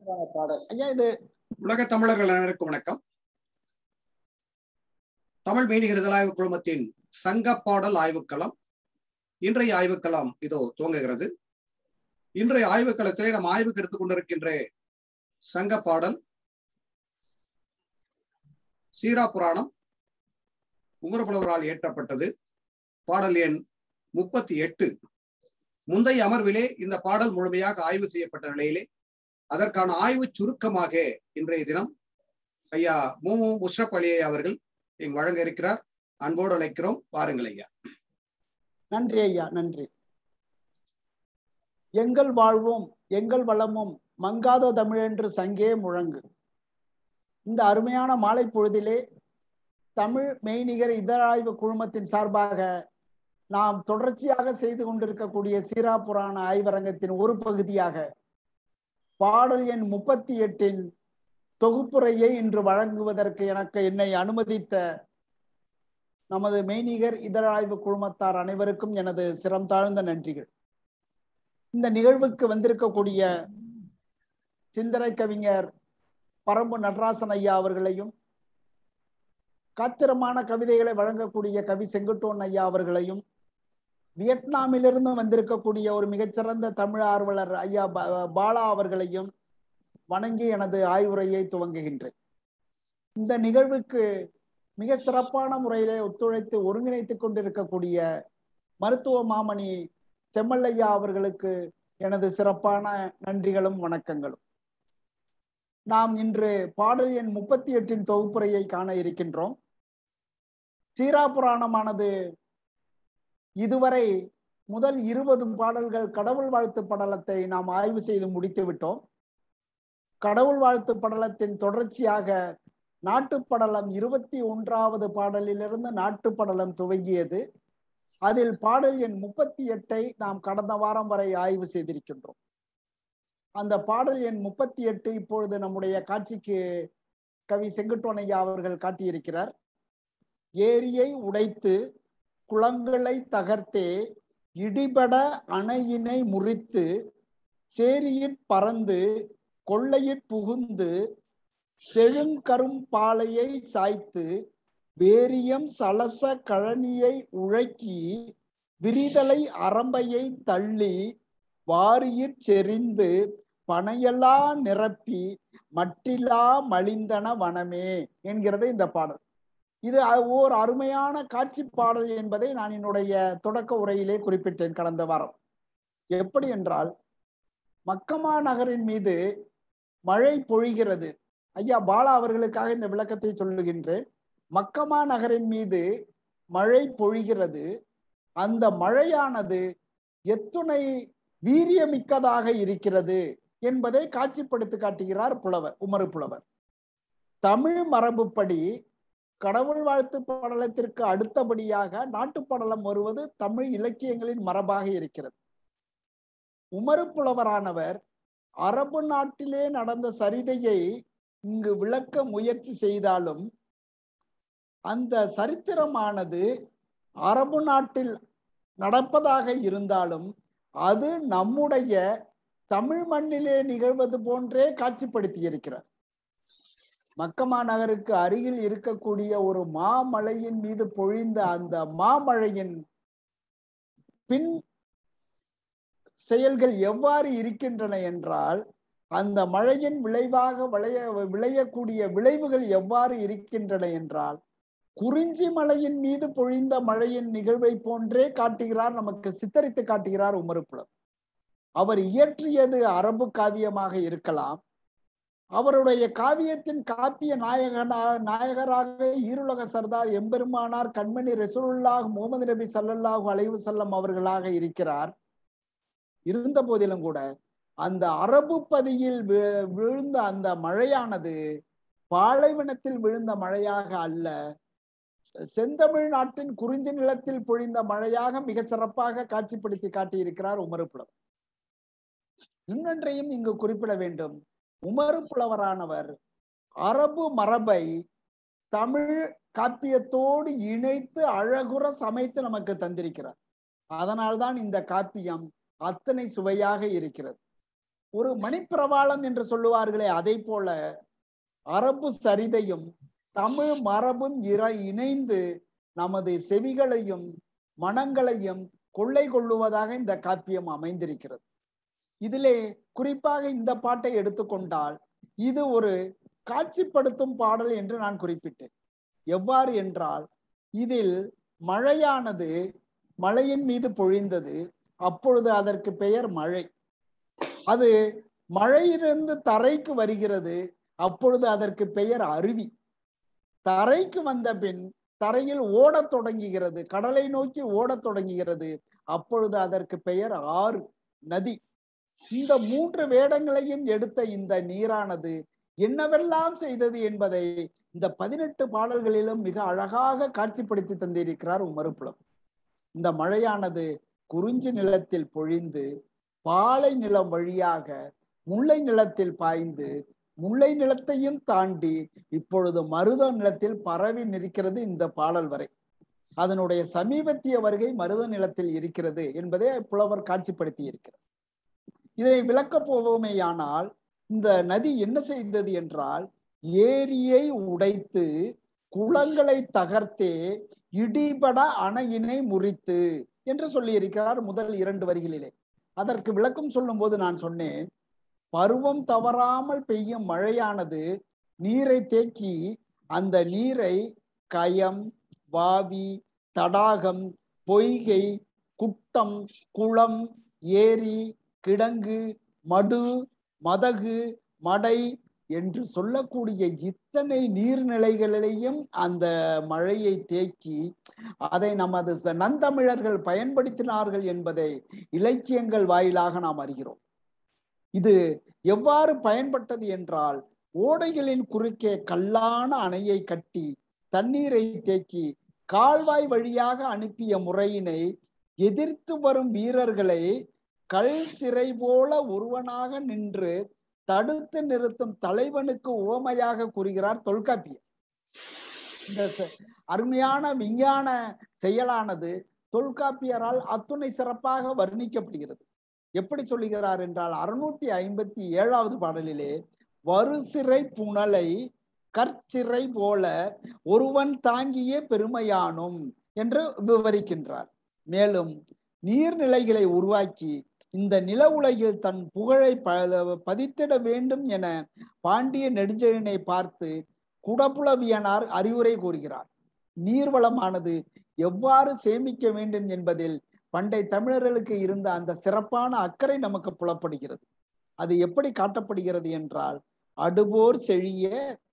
பாடல் ஐயா இது உலக தமிழர்கள் அனைவருக்கும் வணக்கம் தமிழ் மீடிய இதழாய்வு குழுமத்தின் சங்க பாடல் ஆய்வுக்களம் இன்றைய ஆய்வுக்களம் இதோ துவங்குகிறது இன்றைய ஆய்வுக்களத்திலே நாம் ஆய்வுக்கு எடுத்துக் கொண்டிருக்கின்ற சங்க பாடல் சீரா புராணம் உமரப்புலவரால் இயற்றப்பட்டது பாடல் எண் முப்பத்தி எட்டு முந்தைய அமர்விலே இந்த பாடல் முழுமையாக ஆய்வு செய்யப்பட்ட நிலையிலே அதற்கான ஆய்வு சுருக்கமாக இன்றைய தினம் ஐயா மூமு முஷ்ரப் அலியை அவர்கள் இங்கு வழங்க இருக்கிறார் அன்போடு அழைக்கிறோம் வாருங்கள் ஐயா நன்றி ஐயா நன்றி எங்கள் வாழ்வும் எங்கள் வளமும் மங்காத தமிழென்று சங்கே முழங்கு இந்த அருமையான மாலை பொழுதிலே தமிழ் மெய்நிகர் இதழாய்வு குழுமத்தின் சார்பாக நாம் தொடர்ச்சியாக செய்து கொண்டிருக்கக்கூடிய சீரா புராண ஆய்வரங்கத்தின் ஒரு பகுதியாக பாடல் எண் முப்பத்தி எட்டின் தொகுப்புரையை இன்று வழங்குவதற்கு எனக்கு என்னை அனுமதித்த நமது மெய்நிகர் இதழாய்வு குழுமத்தார் அனைவருக்கும் எனது சிரம் தாழ்ந்த நன்றிகள் இந்த நிகழ்வுக்கு வந்திருக்கக்கூடிய சிந்தனை கவிஞர் பரம்பு நடராசன் ஐயா அவர்களையும் காத்திரமான கவிதைகளை வழங்கக்கூடிய கவி செங்குட்டோன் ஐயா அவர்களையும் வியட்நாமிலிருந்து வந்திருக்கக்கூடிய ஒரு மிகச்சிறந்த தமிழ் ஆர்வலர் ஐயா பாலா அவர்களையும் வணங்கி எனது ஆய்வுரையை துவங்குகின்றேன் இந்த நிகழ்வுக்கு மிக சிறப்பான முறையிலே ஒத்துழைத்து ஒருங்கிணைத்துக் கொண்டிருக்கக்கூடிய மருத்துவ மாமணி செம்மல்லையா அவர்களுக்கு எனது சிறப்பான நன்றிகளும் வணக்கங்களும் நாம் இன்று பாடல் எண் முப்பத்தி எட்டின் தொகுப்புரையை காண இருக்கின்றோம் சீரா புராணமானது இதுவரை முதல் இருபது பாடல்கள் கடவுள் வாழ்த்து படலத்தை நாம் ஆய்வு செய்து முடித்து விட்டோம் கடவுள் வாழ்த்து படலத்தின் தொடர்ச்சியாக நாட்டுப்படலம் இருபத்தி ஒன்றாவது பாடலிலிருந்து நாட்டுப்படலம் துவங்கியது அதில் பாடல் எண் முப்பத்தி எட்டை நாம் கடந்த வாரம் வரை ஆய்வு செய்திருக்கின்றோம் அந்த பாடல் எண் முப்பத்தி எட்டு இப்பொழுது நம்முடைய காட்சிக்கு கவி செங்குட்டோனையா அவர்கள் காட்டியிருக்கிறார் ஏரியை உடைத்து குளங்களை தகர்த்தே இடிபட அணையினை முறித்து சேரியிற் பறந்து கொள்ளையிற் புகுந்து செழுங்கரும் பாலையை சாய்த்து வேரியம் சலச கழனியை உழக்கி விரிதலை அரம்பையை தள்ளி வாரியிற் செறிந்து பனையலா நிரப்பி மட்டிலா மலிந்தன வனமே என்கிறது இந்த பாடல் இது ஓர் அருமையான காட்சி பாடல் என்பதை நான் என்னுடைய தொடக்க உரையிலே குறிப்பிட்டேன் கடந்த வாரம் எப்படி என்றால் மக்கமா நகரின் மீது மழை பொழிகிறது ஐயா பாலா அவர்களுக்காக இந்த விளக்கத்தை சொல்லுகின்றேன் மக்கமா நகரின் மீது மழை பொழிகிறது அந்த மழையானது எத்துணை வீரியமிக்கதாக இருக்கிறது என்பதை காட்சிப்படுத்தி காட்டுகிறார் புலவர் உமறு புலவர் தமிழ் மரபுப்படி கடவுள் வாழ்த்து படலத்திற்கு அடுத்தபடியாக நாட்டுப்படலம் வருவது தமிழ் இலக்கியங்களின் மரபாக இருக்கிறது உமறு புலவரானவர் அரபு நாட்டிலே நடந்த சரிதையை இங்கு விளக்க முயற்சி செய்தாலும் அந்த சரித்திரமானது அரபு நாட்டில் நடப்பதாக இருந்தாலும் அது நம்முடைய தமிழ் மண்ணிலே நிகழ்வது போன்றே காட்சிப்படுத்தி இருக்கிறார் மக்கமா நகருக்கு அருகில் இருக்கக்கூடிய ஒரு மாமலையின் மீது பொழிந்த அந்த மாமழையின் பின் செயல்கள் எவ்வாறு இருக்கின்றன என்றால் அந்த மழையின் விளைவாக விளைய விளையக்கூடிய விளைவுகள் எவ்வாறு இருக்கின்றன என்றால் குறிஞ்சி மலையின் மீது பொழிந்த மழையின் நிகழ்வை போன்றே காட்டுகிறார் நமக்கு சித்தரித்து காட்டுகிறார் உமருப்புலம் அவர் இயற்றியது அரபு காவியமாக இருக்கலாம் அவருடைய காவியத்தின் காப்பிய நாயகனா நாயகராக ஈருலக சர்தார் எம்பெருமானார் கண்மணி ரசூலுல்லாஹ் முகமது நபி சல்லல்லாஹு அலைவு செல்லம் அவர்களாக இருக்கிறார் இருந்த போதிலும் கூட அந்த அரபு பதியில் விழுந்த அந்த மழையானது பாலைவனத்தில் விழுந்த மழையாக அல்ல செந்தமிழ் நாட்டின் குறிஞ்சி நிலத்தில் பொழிந்த மழையாக மிக சிறப்பாக காட்சிப்படுத்தி காட்டியிருக்கிறார் உமருப்புலம் இன்னொன்றையும் இங்கு குறிப்பிட வேண்டும் உமரு புலவரானவர் அரபு மரபை தமிழ் காப்பியத்தோடு இணைத்து அழகுற சமைத்து நமக்கு தந்திருக்கிறார் அதனால்தான் இந்த காப்பியம் அத்தனை சுவையாக இருக்கிறது ஒரு மணிப்பிரவாளம் என்று சொல்லுவார்களே அதை போல அரபு சரிதையும் தமிழ் மரபும் இற இணைந்து நமது செவிகளையும் மனங்களையும் கொள்ளை கொள்ளுவதாக இந்த காப்பியம் அமைந்திருக்கிறது இதிலே குறிப்பாக இந்த பாட்டை எடுத்துக்கொண்டால் இது ஒரு காட்சிப்படுத்தும் பாடல் என்று நான் குறிப்பிட்டேன் எவ்வாறு என்றால் இதில் மழையானது மழையின் மீது பொழிந்தது அப்பொழுது அதற்கு பெயர் மழை அது மழையிலிருந்து தரைக்கு வருகிறது அப்பொழுது அதற்கு பெயர் அருவி தரைக்கு வந்த பின் தரையில் ஓடத் தொடங்குகிறது கடலை நோக்கி ஓடத் தொடங்குகிறது அப்பொழுது அதற்கு பெயர் ஆறு நதி இந்த மூன்று வேடங்களையும் எடுத்த இந்த நீரானது என்னவெல்லாம் செய்தது என்பதை இந்த பதினெட்டு பாடல்களிலும் மிக அழகாக காட்சிப்படுத்தி தந்திருக்கிறார் உமருப்புலம் இந்த மழையானது குறிஞ்சி நிலத்தில் பொழிந்து பாலை நிலம் வழியாக முல்லை நிலத்தில் பாய்ந்து முல்லை நிலத்தையும் தாண்டி இப்பொழுது மருத நிலத்தில் பரவி நிற்கிறது இந்த பாடல் வரை அதனுடைய சமீபத்திய வருகை மருத நிலத்தில் இருக்கிறது என்பதை புலவர் காட்சிப்படுத்தி இருக்கிறார் இதை விளக்கப் போவோமேயானால் இந்த நதி என்ன செய்தது என்றால் ஏரியை உடைத்து குளங்களை தகர்த்தே இடிபட அணையினை முறித்து என்று சொல்லியிருக்கிறார் முதல் இரண்டு வரிகளிலே அதற்கு விளக்கம் சொல்லும் போது நான் சொன்னேன் பருவம் தவறாமல் பெய்யும் மழையானது நீரை தேக்கி அந்த நீரை கயம் வாவி தடாகம் பொய்கை குட்டம் குளம் ஏரி கிடங்கு மடு மதகு மடை என்று சொல்லக்கூடிய இத்தனை நீர்நிலைகளிலையும் அந்த மழையை தேக்கி அதை நமது நந்தமிழர்கள் பயன்படுத்தினார்கள் என்பதை இலக்கியங்கள் வாயிலாக நாம் அறிகிறோம் இது எவ்வாறு பயன்பட்டது என்றால் ஓடைகளின் குறுக்கே கல்லான அணையை கட்டி தண்ணீரை தேக்கி கால்வாய் வழியாக அனுப்பிய முறையினை எதிர்த்து வரும் வீரர்களை கல் சிறை போல ஒருவனாக நின்று தடுத்து நிறுத்தும் தலைவனுக்கு உவமையாக கூறுகிறார் தொல்காப்பியர் இந்த அருமையான விஞ்ஞான செயலானது தொல்காப்பியரால் அத்துணை சிறப்பாக வர்ணிக்கப்படுகிறது எப்படி சொல்லுகிறார் என்றால் அறுநூத்தி ஐம்பத்தி ஏழாவது பாடலிலே வருசிறை புனலை கற்சிறை போல ஒருவன் தாங்கிய பெருமையானும் என்று விவரிக்கின்றார் மேலும் நீர்நிலைகளை உருவாக்கி இந்த நில உலகில் தன் புகழை பதித்திட வேண்டும் என பாண்டிய நெடுஞ்செழியனை பார்த்து குடப்புலவியனார் அறிவுரை கூறுகிறார் நீர்வளமானது எவ்வாறு சேமிக்க வேண்டும் என்பதில் பண்டை தமிழர்களுக்கு இருந்த அந்த சிறப்பான அக்கறை நமக்கு புலப்படுகிறது அது எப்படி காட்டப்படுகிறது என்றால் அடுபோர் செழிய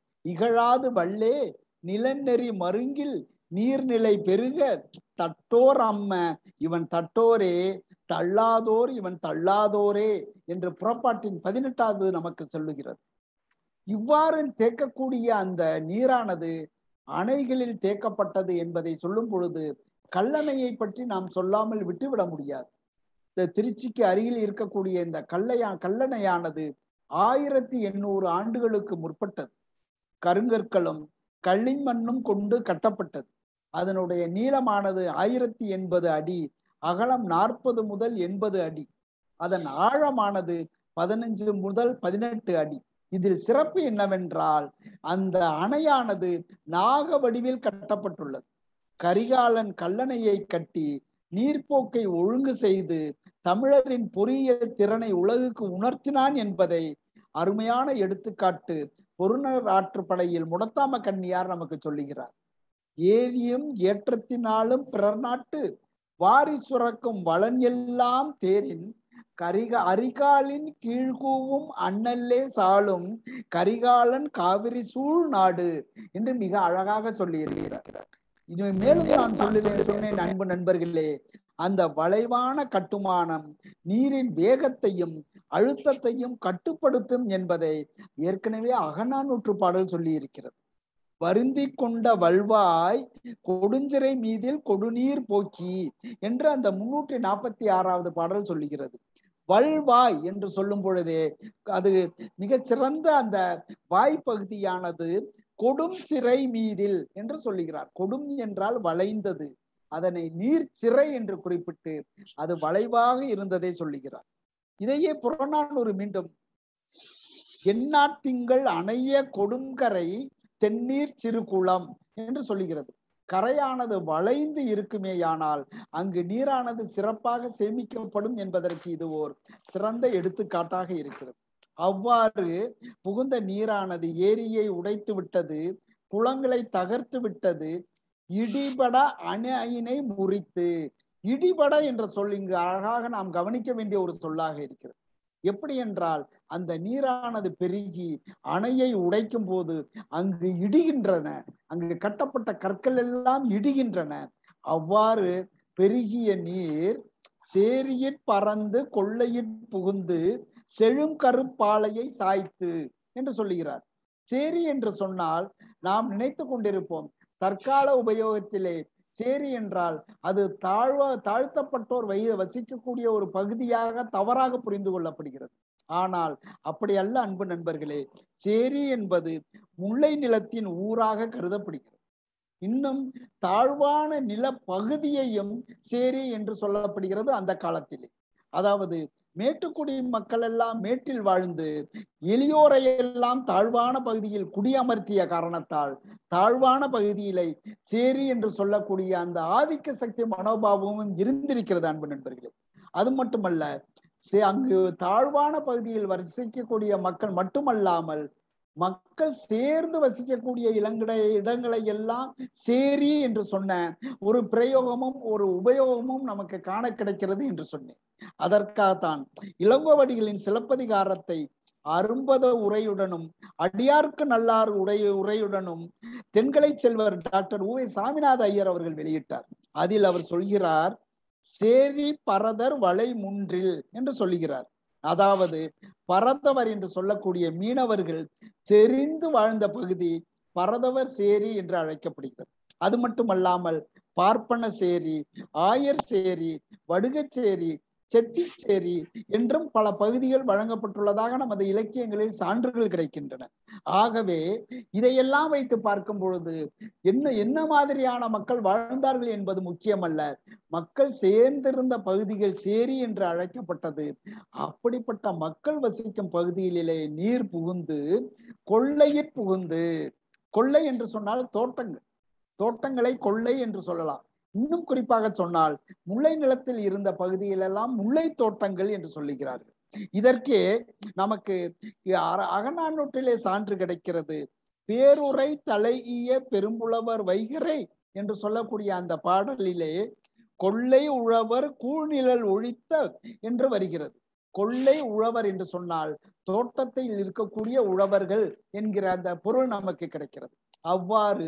இகழாது வள்ளே நிலநெறி மருங்கில் நீர்நிலை பெருக தட்டோர் அம்ம இவன் தட்டோரே தள்ளாதோர் இவன் தள்ளாதோரே என்று புறப்பாட்டின் பதினெட்டாவது நமக்கு சொல்லுகிறது இவ்வாறு தேக்கக்கூடிய அந்த நீரானது அணைகளில் தேக்கப்பட்டது என்பதை சொல்லும் பொழுது கல்லணையை பற்றி நாம் சொல்லாமல் விட்டுவிட முடியாது இந்த திருச்சிக்கு அருகில் இருக்கக்கூடிய இந்த கல்லையா கல்லணையானது ஆயிரத்தி எண்ணூறு ஆண்டுகளுக்கு முற்பட்டது கருங்கற்களும் களிமண்ணும் கொண்டு கட்டப்பட்டது அதனுடைய நீளமானது ஆயிரத்தி எண்பது அடி அகலம் நாற்பது முதல் எண்பது அடி அதன் ஆழமானது பதினஞ்சு முதல் பதினெட்டு அடி இதில் சிறப்பு என்னவென்றால் அந்த அணையானது நாக வடிவில் கட்டப்பட்டுள்ளது கரிகாலன் கல்லணையை கட்டி நீர்ப்போக்கை ஒழுங்கு செய்து தமிழரின் பொறியியல் திறனை உலகுக்கு உணர்த்தினான் என்பதை அருமையான எடுத்துக்காட்டு பொருணர் ஆற்றுப்படையில் முடத்தாம கண்ணியார் நமக்கு சொல்லுகிறார் ஏரியும் ஏற்றத்தினாலும் பிறர் நாட்டு வாரி சுரக்கும் வளன் எல்லாம் தேரின் கரிக அரிகாலின் கீழ்கூவும் அண்ணல்லே சாலும் கரிகாலன் காவிரி சூழ் நாடு என்று மிக அழகாக சொல்லி இருக்கிறார் இது மேலும் நான் சொல்லுவேன் சொன்னேன் அன்பு நண்பர்களே அந்த வளைவான கட்டுமானம் நீரின் வேகத்தையும் அழுத்தத்தையும் கட்டுப்படுத்தும் என்பதை ஏற்கனவே அகநானூற்று பாடல் சொல்லி இருக்கிறது வருந்தி கொண்ட வல்வாய் கொடுஞ்சிறை மீதில் கொடுநீர் போக்கி என்று அந்த முன்னூற்றி நாற்பத்தி ஆறாவது பாடல் சொல்லுகிறது வல்வாய் என்று சொல்லும் பொழுதே அது மிகச் சிறந்த அந்த வாய் பகுதியானது கொடும் சிறை மீதில் என்று சொல்லுகிறார் கொடும் என்றால் வளைந்தது அதனை நீர் சிறை என்று குறிப்பிட்டு அது வளைவாக இருந்ததை சொல்லுகிறார் இதையே புறநானூறு மீண்டும் எண்ணாத்திங்கள் அணைய கொடுங்கரை தென்னீர் சிறுகுளம் என்று சொல்லுகிறது கரையானது வளைந்து இருக்குமேயானால் அங்கு நீரானது சிறப்பாக சேமிக்கப்படும் என்பதற்கு இது ஓர் சிறந்த எடுத்துக்காட்டாக இருக்கிறது அவ்வாறு புகுந்த நீரானது ஏரியை உடைத்து விட்டது குளங்களை தகர்த்து விட்டது இடிபட அணையினை முறித்து இடிபட என்ற சொல் இங்கு அழகாக நாம் கவனிக்க வேண்டிய ஒரு சொல்லாக இருக்கிறது எப்படி என்றால் அந்த நீரானது பெருகி அணையை உடைக்கும் போது அங்கு இடிகின்றன அங்கு கட்டப்பட்ட கற்கள் எல்லாம் இடிகின்றன அவ்வாறு பெருகிய நீர் சேரியிற் பறந்து கொள்ளையிற் புகுந்து செழும் கருப்பாலையை சாய்த்து என்று சொல்லுகிறார் சேரி என்று சொன்னால் நாம் நினைத்து கொண்டிருப்போம் தற்கால உபயோகத்திலே சேரி என்றால் அது தாழ்வ தாழ்த்தப்பட்டோர் வை வசிக்கக்கூடிய ஒரு பகுதியாக தவறாக புரிந்து கொள்ளப்படுகிறது ஆனால் அப்படி அல்ல அன்பு நண்பர்களே சேரி என்பது முல்லை நிலத்தின் ஊராக கருதப்படுகிறது இன்னும் தாழ்வான நில பகுதியையும் சேரி என்று சொல்லப்படுகிறது அந்த காலத்திலே அதாவது மேட்டுக்குடி மக்கள் எல்லாம் மேட்டில் வாழ்ந்து எளியோரை எல்லாம் தாழ்வான பகுதியில் குடியமர்த்திய காரணத்தால் தாழ்வான பகுதியிலே சேரி என்று சொல்லக்கூடிய அந்த ஆதிக்க சக்தி மனோபாவமும் இருந்திருக்கிறது அன்பு நண்பர்களே அது மட்டுமல்ல அங்கு தாழ்வான பகுதியில் வசிக்கக்கூடிய மக்கள் மட்டுமல்லாமல் மக்கள் சேர்ந்து வசிக்கக்கூடிய இளங்கடை இடங்களை எல்லாம் சேரி என்று சொன்ன ஒரு பிரயோகமும் ஒரு உபயோகமும் நமக்கு காண கிடைக்கிறது என்று சொன்னேன் அதற்காகத்தான் இளங்கோவடிகளின் சிலப்பதிகாரத்தை அரும்பத உரையுடனும் அடியார்க்கு நல்லார் உடைய உரையுடனும் தென்கலை செல்வர் டாக்டர் உ சாமிநாத ஐயர் அவர்கள் வெளியிட்டார் அதில் அவர் சொல்கிறார் சேரி பரதர் வளை முன்றில் என்று சொல்லுகிறார் அதாவது பரதவர் என்று சொல்லக்கூடிய மீனவர்கள் தெரிந்து வாழ்ந்த பகுதி பரதவர் சேரி என்று அழைக்கப்படுகிறது அது மட்டுமல்லாமல் பார்ப்பன சேரி ஆயர் சேரி வடுகச்சேரி செட்டிச்சேரி என்றும் பல பகுதிகள் வழங்கப்பட்டுள்ளதாக நமது இலக்கியங்களில் சான்றுகள் கிடைக்கின்றன ஆகவே இதையெல்லாம் வைத்து பார்க்கும் பொழுது என்ன என்ன மாதிரியான மக்கள் வாழ்ந்தார்கள் என்பது முக்கியமல்ல மக்கள் சேர்ந்திருந்த பகுதிகள் சேரி என்று அழைக்கப்பட்டது அப்படிப்பட்ட மக்கள் வசிக்கும் பகுதியிலே நீர் புகுந்து கொள்ளையிற் புகுந்து கொள்ளை என்று சொன்னால் தோட்டங்கள் தோட்டங்களை கொள்ளை என்று சொல்லலாம் இன்னும் குறிப்பாக சொன்னால் முல்லை நிலத்தில் இருந்த பகுதியிலெல்லாம் முல்லை தோட்டங்கள் என்று சொல்லுகிறார்கள் இதற்கே நமக்கு அகநானூற்றிலே சான்று கிடைக்கிறது பேருரை தலையிய பெரும்புலவர் வைகரை என்று சொல்லக்கூடிய அந்த பாடலிலே கொள்ளை உழவர் கூழ்நிழல் ஒழித்த என்று வருகிறது கொள்ளை உழவர் என்று சொன்னால் தோட்டத்தில் இருக்கக்கூடிய உழவர்கள் என்கிற அந்த பொருள் நமக்கு கிடைக்கிறது அவ்வாறு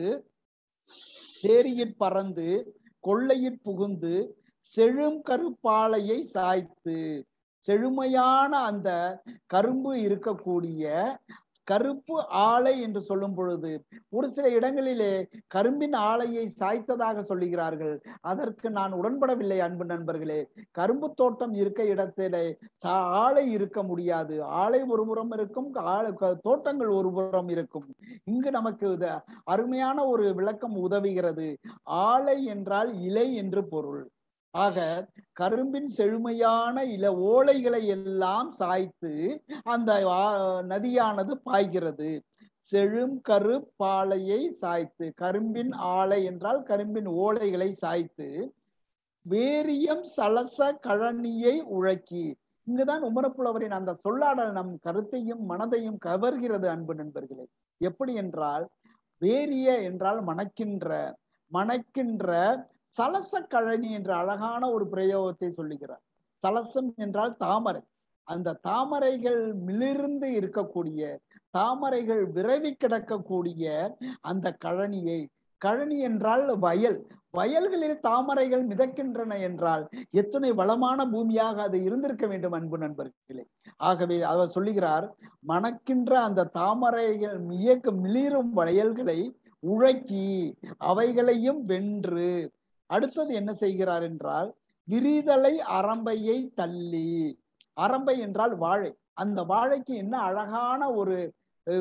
சேரியிற் பறந்து கொள்ளையிற் புகுந்து செழும் கருப்பாலையை சாய்த்து செழுமையான அந்த கரும்பு இருக்கக்கூடிய கருப்பு ஆலை என்று சொல்லும் பொழுது ஒரு சில இடங்களிலே கரும்பின் ஆலையை சாய்த்ததாக சொல்லுகிறார்கள் அதற்கு நான் உடன்படவில்லை அன்பு நண்பர்களே கரும்பு தோட்டம் இருக்க இடத்திலே ஆலை இருக்க முடியாது ஆலை ஒரு புறம் இருக்கும் தோட்டங்கள் ஒரு புறம் இருக்கும் இங்கு நமக்கு அருமையான ஒரு விளக்கம் உதவுகிறது ஆலை என்றால் இலை என்று பொருள் ஆக கரும்பின் செழுமையான இல ஓலைகளை எல்லாம் சாய்த்து அந்த நதியானது பாய்கிறது செழும் கருப்பாலையை சாய்த்து கரும்பின் ஆலை என்றால் கரும்பின் ஓலைகளை சாய்த்து வேரியம் சலச கழனியை உழக்கி இங்குதான் உமரப்புலவரின் அந்த சொல்லாடல் நம் கருத்தையும் மனதையும் கவர்கிறது அன்பு நண்பர்களே எப்படி என்றால் வேரிய என்றால் மணக்கின்ற மணக்கின்ற சலச கழனி என்ற அழகான ஒரு பிரயோகத்தை சொல்லுகிறார் சலசம் என்றால் தாமரை அந்த தாமரைகள் மிளிர்ந்து இருக்கக்கூடிய தாமரைகள் விரவி கிடக்கக்கூடிய அந்த கழனியை கழனி என்றால் வயல் வயல்களில் தாமரைகள் மிதக்கின்றன என்றால் எத்தனை வளமான பூமியாக அது இருந்திருக்க வேண்டும் அன்பு நண்பர்களே ஆகவே அவர் சொல்லுகிறார் மணக்கின்ற அந்த தாமரைகள் இயக்க மிளிரும் வயல்களை உழக்கி அவைகளையும் வென்று அடுத்தது என்ன செய்கிறார் என்றால் விரிதலை அரம்பையை தள்ளி அரம்பை என்றால் வாழை அந்த வாழைக்கு என்ன அழகான ஒரு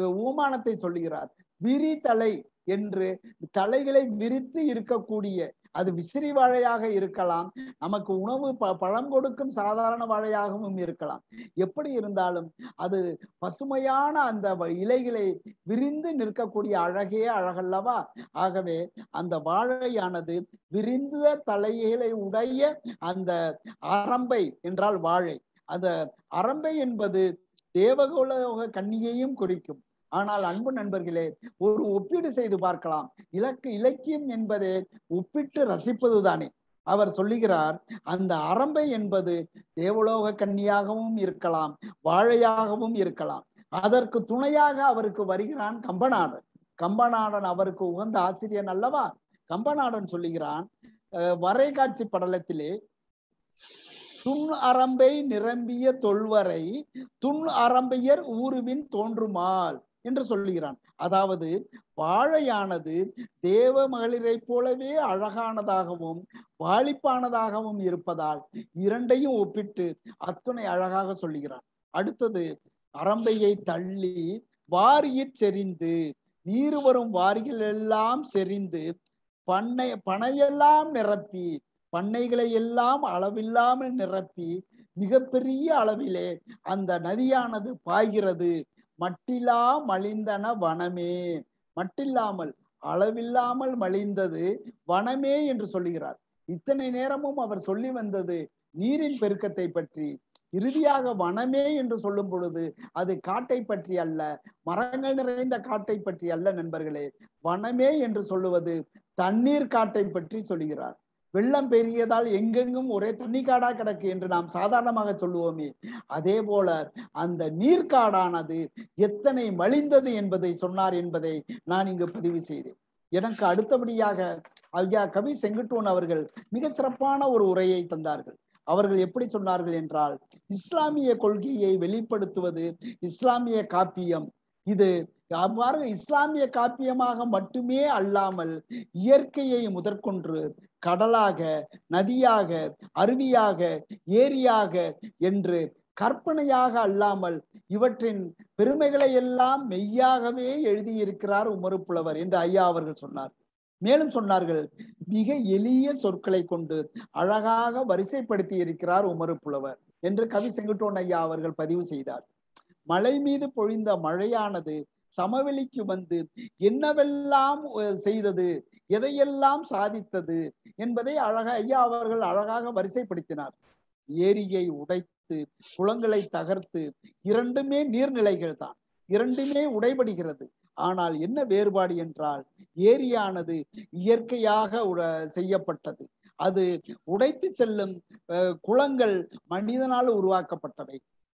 ஊமானத்தை சொல்லுகிறார் விரிதலை என்று தலைகளை விரித்து இருக்கக்கூடிய அது விசிறி வாழையாக இருக்கலாம் நமக்கு உணவு ப பழம் கொடுக்கும் சாதாரண வாழையாகவும் இருக்கலாம் எப்படி இருந்தாலும் அது பசுமையான அந்த வ- இலைகளை விரிந்து நிற்கக்கூடிய அழகே அழகல்லவா ஆகவே அந்த வாழையானது விரிந்த தலைகளை உடைய அந்த அரம்பை என்றால் வாழை அந்த அரம்பை என்பது தேவகுலோக கன்னியையும் குறிக்கும் ஆனால் அன்பு நண்பர்களே ஒரு ஒப்பீடு செய்து பார்க்கலாம் இலக்கு இலக்கியம் என்பதே ஒப்பிட்டு ரசிப்பதுதானே அவர் சொல்லுகிறார் அந்த அரம்பை என்பது தேவலோக கன்னியாகவும் இருக்கலாம் வாழையாகவும் இருக்கலாம் அதற்கு துணையாக அவருக்கு வருகிறான் கம்பநாடன் கம்பநாடன் அவருக்கு உகந்த ஆசிரியன் அல்லவா கம்பநாடன் சொல்லுகிறான் அஹ், வரைகாட்சி படலத்திலே துண் அரம்பை நிரம்பிய தொல்வரை துண் அரம்பையர் ஊருவின் தோன்றுமால் என்று சொல்லுகிறான் அதாவது வாழையானது தேவ மகளிரைப் போலவே அழகானதாகவும் வாலிப்பானதாகவும் இருப்பதால் இரண்டையும் ஒப்பிட்டு அத்துணை அழகாக சொல்லுகிறான் அடுத்தது அரம்பையை தள்ளி வாரியிற் செறிந்து நீர் வரும் வாரிகள் எல்லாம் செறிந்து பண்ணை பனையெல்லாம் நிரப்பி பண்ணைகளை எல்லாம் அளவில்லாமல் நிரப்பி மிகப்பெரிய அளவிலே அந்த நதியானது பாய்கிறது மட்டிலா மலிந்தன வனமே மட்டில்லாமல் அளவில்லாமல் மலிந்தது வனமே என்று சொல்லுகிறார் இத்தனை நேரமும் அவர் சொல்லி வந்தது நீரின் பெருக்கத்தை பற்றி இறுதியாக வனமே என்று சொல்லும் பொழுது அது காட்டை பற்றி அல்ல மரங்கள் நிறைந்த காட்டை பற்றி அல்ல நண்பர்களே வனமே என்று சொல்லுவது தண்ணீர் காட்டை பற்றி சொல்லுகிறார் வெள்ளம் பெரியதால் எங்கெங்கும் ஒரே தண்ணி காடா கிடக்கு என்று நாம் சாதாரணமாக சொல்லுவோமே அதே போல அந்த நீர்க்காடானது எத்தனை மலிந்தது என்பதை சொன்னார் என்பதை நான் இங்கு பதிவு செய்தேன் எனக்கு அடுத்தபடியாக ஐயா கவி செங்குட்டுவன் அவர்கள் மிக சிறப்பான ஒரு உரையை தந்தார்கள் அவர்கள் எப்படி சொன்னார்கள் என்றால் இஸ்லாமிய கொள்கையை வெளிப்படுத்துவது இஸ்லாமிய காப்பியம் இது அவ்வாறு இஸ்லாமிய காப்பியமாக மட்டுமே அல்லாமல் இயற்கையை முதற்கொன்று கடலாக நதியாக அருவியாக ஏரியாக என்று கற்பனையாக அல்லாமல் இவற்றின் பெருமைகளை எல்லாம் மெய்யாகவே எழுதியிருக்கிறார் உமறு புலவர் என்று ஐயா அவர்கள் சொன்னார் மேலும் சொன்னார்கள் மிக எளிய சொற்களை கொண்டு அழகாக வரிசைப்படுத்தி இருக்கிறார் உமறு புலவர் என்று கவி செங்குட்டோன் ஐயா அவர்கள் பதிவு செய்தார் மலை மீது பொழிந்த மழையானது சமவெளிக்கு வந்து என்னவெல்லாம் அஹ், செய்தது எதையெல்லாம் சாதித்தது என்பதை அழகா ஐயா அவர்கள் அழகாக வரிசைப்படுத்தினார் ஏரியை உடைத்து குளங்களை தகர்த்து இரண்டுமே நீர்நிலைகள் தான் இரண்டுமே உடைபடுகிறது ஆனால் என்ன வேறுபாடு என்றால் ஏரியானது இயற்கையாக உட- செய்யப்பட்டது அது உடைத்து செல்லும் அஹ், குளங்கள் மனிதனால் உருவாக்கப்பட்டவை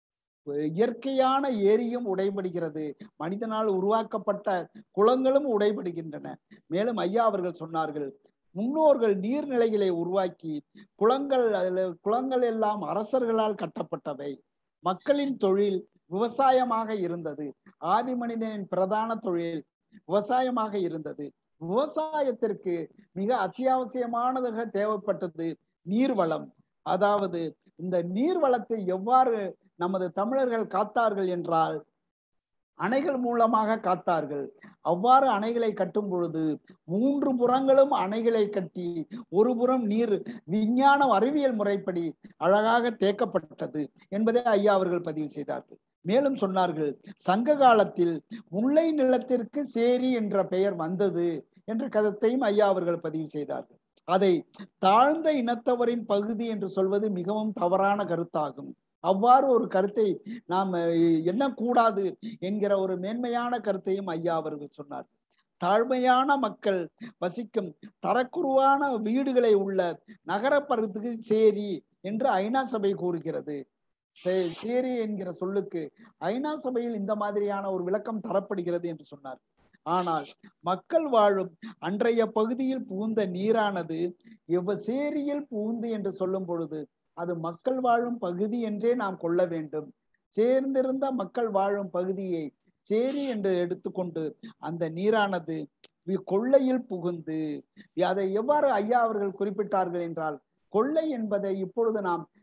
இயற்கையான ஏரியும் உடைபடுகிறது மனிதனால் உருவாக்கப்பட்ட குளங்களும் உடைபடுகின்றன மேலும் ஐயா அவர்கள் சொன்னார்கள் முன்னோர்கள் நீர்நிலைகளை உருவாக்கி குளங்கள் அதுல குளங்கள் எல்லாம் அரசர்களால் கட்டப்பட்டவை மக்களின் தொழில் விவசாயமாக இருந்தது ஆதி மனிதனின் பிரதான தொழில் விவசாயமாக இருந்தது விவசாயத்திற்கு மிக அத்தியாவசியமானதாக தேவைப்பட்டது நீர்வளம் அதாவது இந்த நீர்வளத்தை எவ்வாறு நமது தமிழர்கள் காத்தார்கள் என்றால் அணைகள் மூலமாக காத்தார்கள் அவ்வாறு அணைகளை கட்டும் பொழுது மூன்று புறங்களும் அணைகளை கட்டி ஒரு புறம் நீர் விஞ்ஞான அறிவியல் முறைப்படி அழகாக தேக்கப்பட்டது என்பதை ஐயா அவர்கள் பதிவு செய்தார்கள் மேலும் சொன்னார்கள் சங்க காலத்தில் முல்லை நிலத்திற்கு சேரி என்ற பெயர் வந்தது என்ற கருத்தையும் ஐயா அவர்கள் பதிவு செய்தார்கள் அதை தாழ்ந்த இனத்தவரின் பகுதி என்று சொல்வது மிகவும் தவறான கருத்தாகும் அவ்வாறு ஒரு கருத்தை நாம் எண்ணக்கூடாது என்கிற ஒரு மேன்மையான கருத்தையும் ஐயா அவர்கள் சொன்னார் தாழ்மையான மக்கள் வசிக்கும் தரக்குருவான வீடுகளை உள்ள நகர பகுதிக்கு சேரி என்று ஐநா சபை கூறுகிறது சே- சேரி என்கிற சொல்லுக்கு ஐநா சபையில் இந்த மாதிரியான ஒரு விளக்கம் தரப்படுகிறது என்று சொன்னார் ஆனால் மக்கள் வாழும் அன்றைய பகுதியில் புகுந்த நீரானது எவ்வ சேரியில் புகுந்து என்று சொல்லும் பொழுது அது மக்கள் வாழும் பகுதி என்றே நாம் கொள்ள வேண்டும் சேர்ந்திருந்த மக்கள் வாழும் பகுதியை சேரி என்று எடுத்துக்கொண்டு அந்த நீரானது வி- கொள்ளையில் புகுந்து அதை எவ்வாறு ஐயா அவர்கள் குறிப்பிட்டார்கள் என்றால் கொள்ளை என்பதை இப்பொழுது நாம்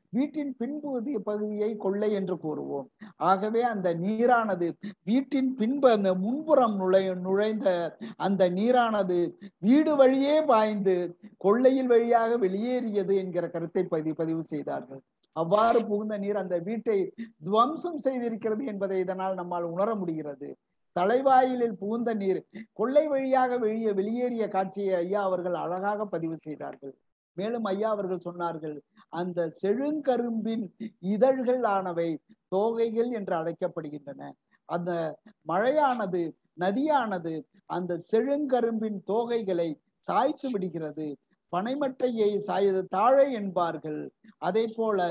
வீட்டின் பின்பகுதி பகுதியை கொள்ளை என்று கூறுவோம் ஆகவே அந்த நீரானது வீட்டின் பின்பு அந்த முன்புறம் நுழை நுழைந்த அந்த நீரானது வீடு வழியே பாய்ந்து கொள்ளையில் வழியாக வெளியேறியது என்கிற கருத்தை பதிவு பதிவு செய்தார்கள் அவ்வாறு புகுந்த நீர் அந்த வீட்டை துவம்சம் செய்திருக்கிறது என்பதை இதனால் நம்மால் உணர முடிகிறது தலைவாயிலில் புகுந்த நீர் கொள்ளை வழியாக வெளியே வெளியேறிய காட்சியை ஐயா அவர்கள் அழகாக பதிவு செய்தார்கள் மேலும் ஐயா அவர்கள் சொன்னார்கள் அந்த செழுங்கரும்பின் இதழ்கள் ஆனவை தோகைகள் என்று அழைக்கப்படுகின்றன அந்த மழையானது நதியானது அந்த செழுங்கரும்பின் தோகைகளை சாய்த்து விடுகிறது பனைமட்டையை சாய்து தாழை என்பார்கள் அதே போல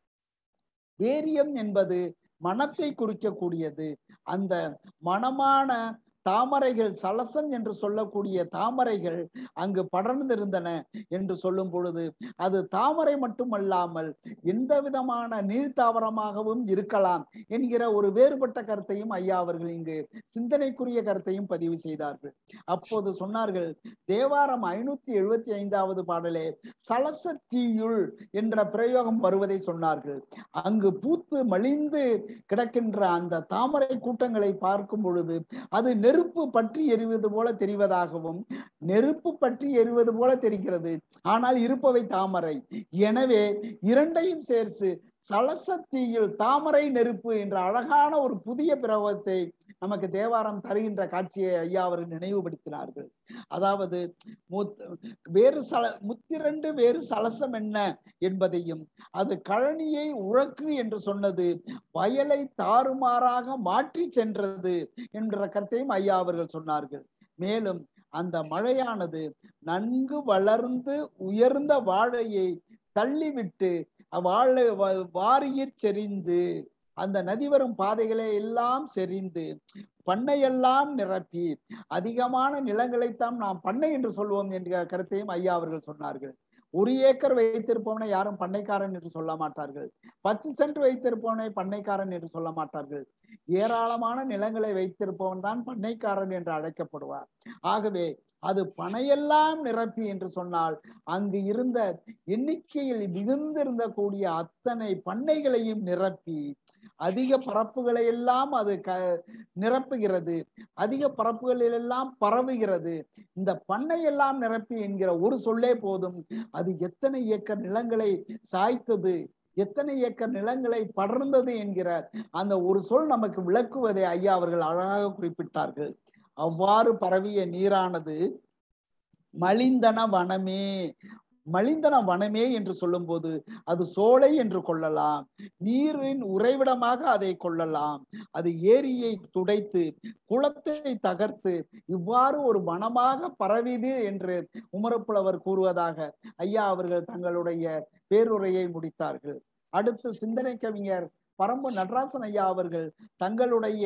வேரியம் என்பது மனத்தை குறிக்கக்கூடியது அந்த மனமான தாமரைகள் சலசம் என்று சொல்லக்கூடிய தாமரைகள் அங்கு படர்ந்திருந்தன என்று சொல்லும் பொழுது அது தாமரை மட்டுமல்லாமல் எந்த விதமான நீர்த்தாவரமாகவும் இருக்கலாம் என்கிற ஒரு வேறுபட்ட கருத்தையும் ஐயா அவர்கள் இங்கு சிந்தனைக்குரிய கருத்தையும் பதிவு செய்தார்கள் அப்போது சொன்னார்கள் தேவாரம் ஐநூத்தி எழுபத்தி ஐந்தாவது பாடலே சலச தீயுள் என்ற பிரயோகம் வருவதை சொன்னார்கள் அங்கு பூத்து மலிந்து கிடக்கின்ற அந்த தாமரை கூட்டங்களை பார்க்கும் பொழுது அது நெருப்பு பற்றி எரிவது போல தெரிவதாகவும் நெருப்பு பற்றி எரிவது போல தெரிகிறது ஆனால் இருப்பவை தாமரை எனவே இரண்டையும் சேர்த்து சலசத்தீயில் தாமரை நெருப்பு என்ற அழகான ஒரு புதிய பிரபத்தை நமக்கு தேவாரம் தருகின்ற காட்சியை ஐயா அவர்கள் நினைவுபடுத்தினார்கள் அதாவது வேறு சல முத்திரண்டு வேறு சலசம் என்ன என்பதையும் அது கழனியை உழக்கு என்று சொன்னது வயலை தாறுமாறாக மாற்றி சென்றது என்ற கருத்தையும் ஐயா அவர்கள் சொன்னார்கள் மேலும் அந்த மழையானது நன்கு வளர்ந்து உயர்ந்த வாழையை தள்ளிவிட்டு வாழை வாரியிற் செறிந்து அந்த நதி வரும் பாதைகளை எல்லாம் செறிந்து பண்ணையெல்லாம் நிரப்பி அதிகமான நிலங்களைத்தான் நாம் பண்ணை என்று சொல்வோம் என்ற கருத்தையும் ஐயா அவர்கள் சொன்னார்கள் ஒரு ஏக்கர் வைத்திருப்பவனை யாரும் பண்ணைக்காரன் என்று சொல்ல மாட்டார்கள் பத்து சென்ட் வைத்திருப்பவனை பண்ணைக்காரன் என்று சொல்ல மாட்டார்கள் ஏராளமான நிலங்களை வைத்திருப்பவன் தான் பண்ணைக்காரன் என்று அழைக்கப்படுவார் ஆகவே அது பனையெல்லாம் நிரப்பி என்று சொன்னால் அங்கு இருந்த எண்ணிக்கையில் மிகுந்திருந்த கூடிய அத்தனை பண்ணைகளையும் நிரப்பி அதிக பரப்புகளை எல்லாம் அது க நிரப்புகிறது அதிக பரப்புகளில் எல்லாம் பரவுகிறது இந்த பண்ணை எல்லாம் நிரப்பி என்கிற ஒரு சொல்லே போதும் அது எத்தனை ஏக்கர் நிலங்களை சாய்த்தது எத்தனை ஏக்கர் நிலங்களை படர்ந்தது என்கிற அந்த ஒரு சொல் நமக்கு விளக்குவதை ஐயா அவர்கள் அழகாக குறிப்பிட்டார்கள் அவ்வாறு பரவிய நீரானது மலிந்தன வனமே மலிந்தன வனமே என்று சொல்லும் போது அது சோலை என்று கொள்ளலாம் நீரின் உறைவிடமாக அதை கொள்ளலாம் அது ஏரியை துடைத்து குளத்தை தகர்த்து இவ்வாறு ஒரு வனமாக பரவிது என்று உமரப்புலவர் கூறுவதாக ஐயா அவர்கள் தங்களுடைய பேருரையை முடித்தார்கள் அடுத்து சிந்தனை கவிஞர் பரம்பு நடராசன் ஐயா அவர்கள் தங்களுடைய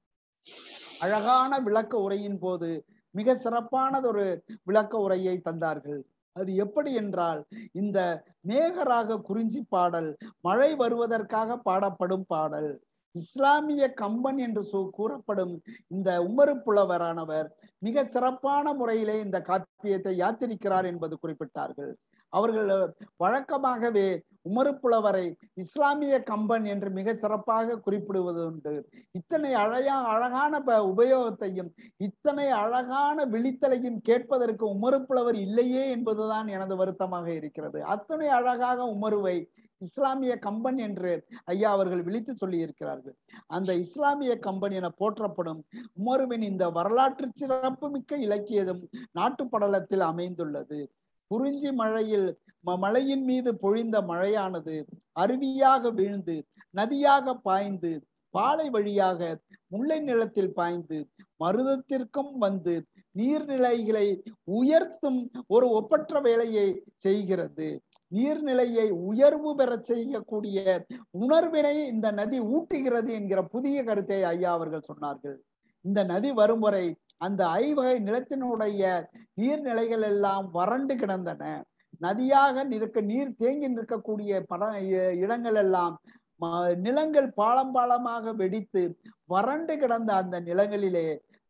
அழகான விளக்க உரையின் போது மிக சிறப்பானதொரு விளக்க உரையை தந்தார்கள் அது எப்படி என்றால் இந்த மேகராக குறிஞ்சி பாடல் மழை வருவதற்காக பாடப்படும் பாடல் இஸ்லாமிய கம்பன் என்று கூறப்படும் இந்த உமரு புலவரானவர் மிக சிறப்பான முறையிலே இந்த காப்பியத்தை யாத்திரிக்கிறார் என்பது குறிப்பிட்டார்கள் அவர்கள் வழக்கமாகவே உமரு புலவரை இஸ்லாமிய கம்பன் என்று மிக சிறப்பாக குறிப்பிடுவது உண்டு இத்தனை அழையா அழகான உபயோகத்தையும் இத்தனை அழகான விழித்தலையும் கேட்பதற்கு உமரு புலவர் இல்லையே என்பதுதான் எனது வருத்தமாக இருக்கிறது அத்தனை அழகாக உமருவை இஸ்லாமிய கம்பன் என்று ஐயா அவர்கள் விழித்து சொல்லி இருக்கிறார்கள் அந்த இஸ்லாமிய கம்பன் என போற்றப்படும் உமருவின் இந்த வரலாற்று சிறப்புமிக்க இலக்கியதும் நாட்டுப்படலத்தில் அமைந்துள்ளது குறிஞ்சி மழையில் மலையின் மீது பொழிந்த மழையானது அருவியாக வீழ்ந்து நதியாக பாய்ந்து பாலை வழியாக முல்லை நிலத்தில் பாய்ந்து மருதத்திற்கும் வந்து நீர்நிலைகளை உயர்த்தும் ஒரு ஒப்பற்ற வேலையை செய்கிறது நீர்நிலையை உயர்வு பெற செய்யக்கூடிய உணர்வினை இந்த நதி ஊட்டுகிறது என்கிற புதிய கருத்தை ஐயா அவர்கள் சொன்னார்கள் இந்த நதி வரும் வரை அந்த ஐவகை நிலத்தினுடைய நீர்நிலைகள் எல்லாம் வறண்டு கிடந்தன நதியாக நிற்க நீர் தேங்கி நிற்கக்கூடிய பட இடங்கள் எல்லாம் நிலங்கள் பாலம் பாலமாக வெடித்து வறண்டு கிடந்த அந்த நிலங்களிலே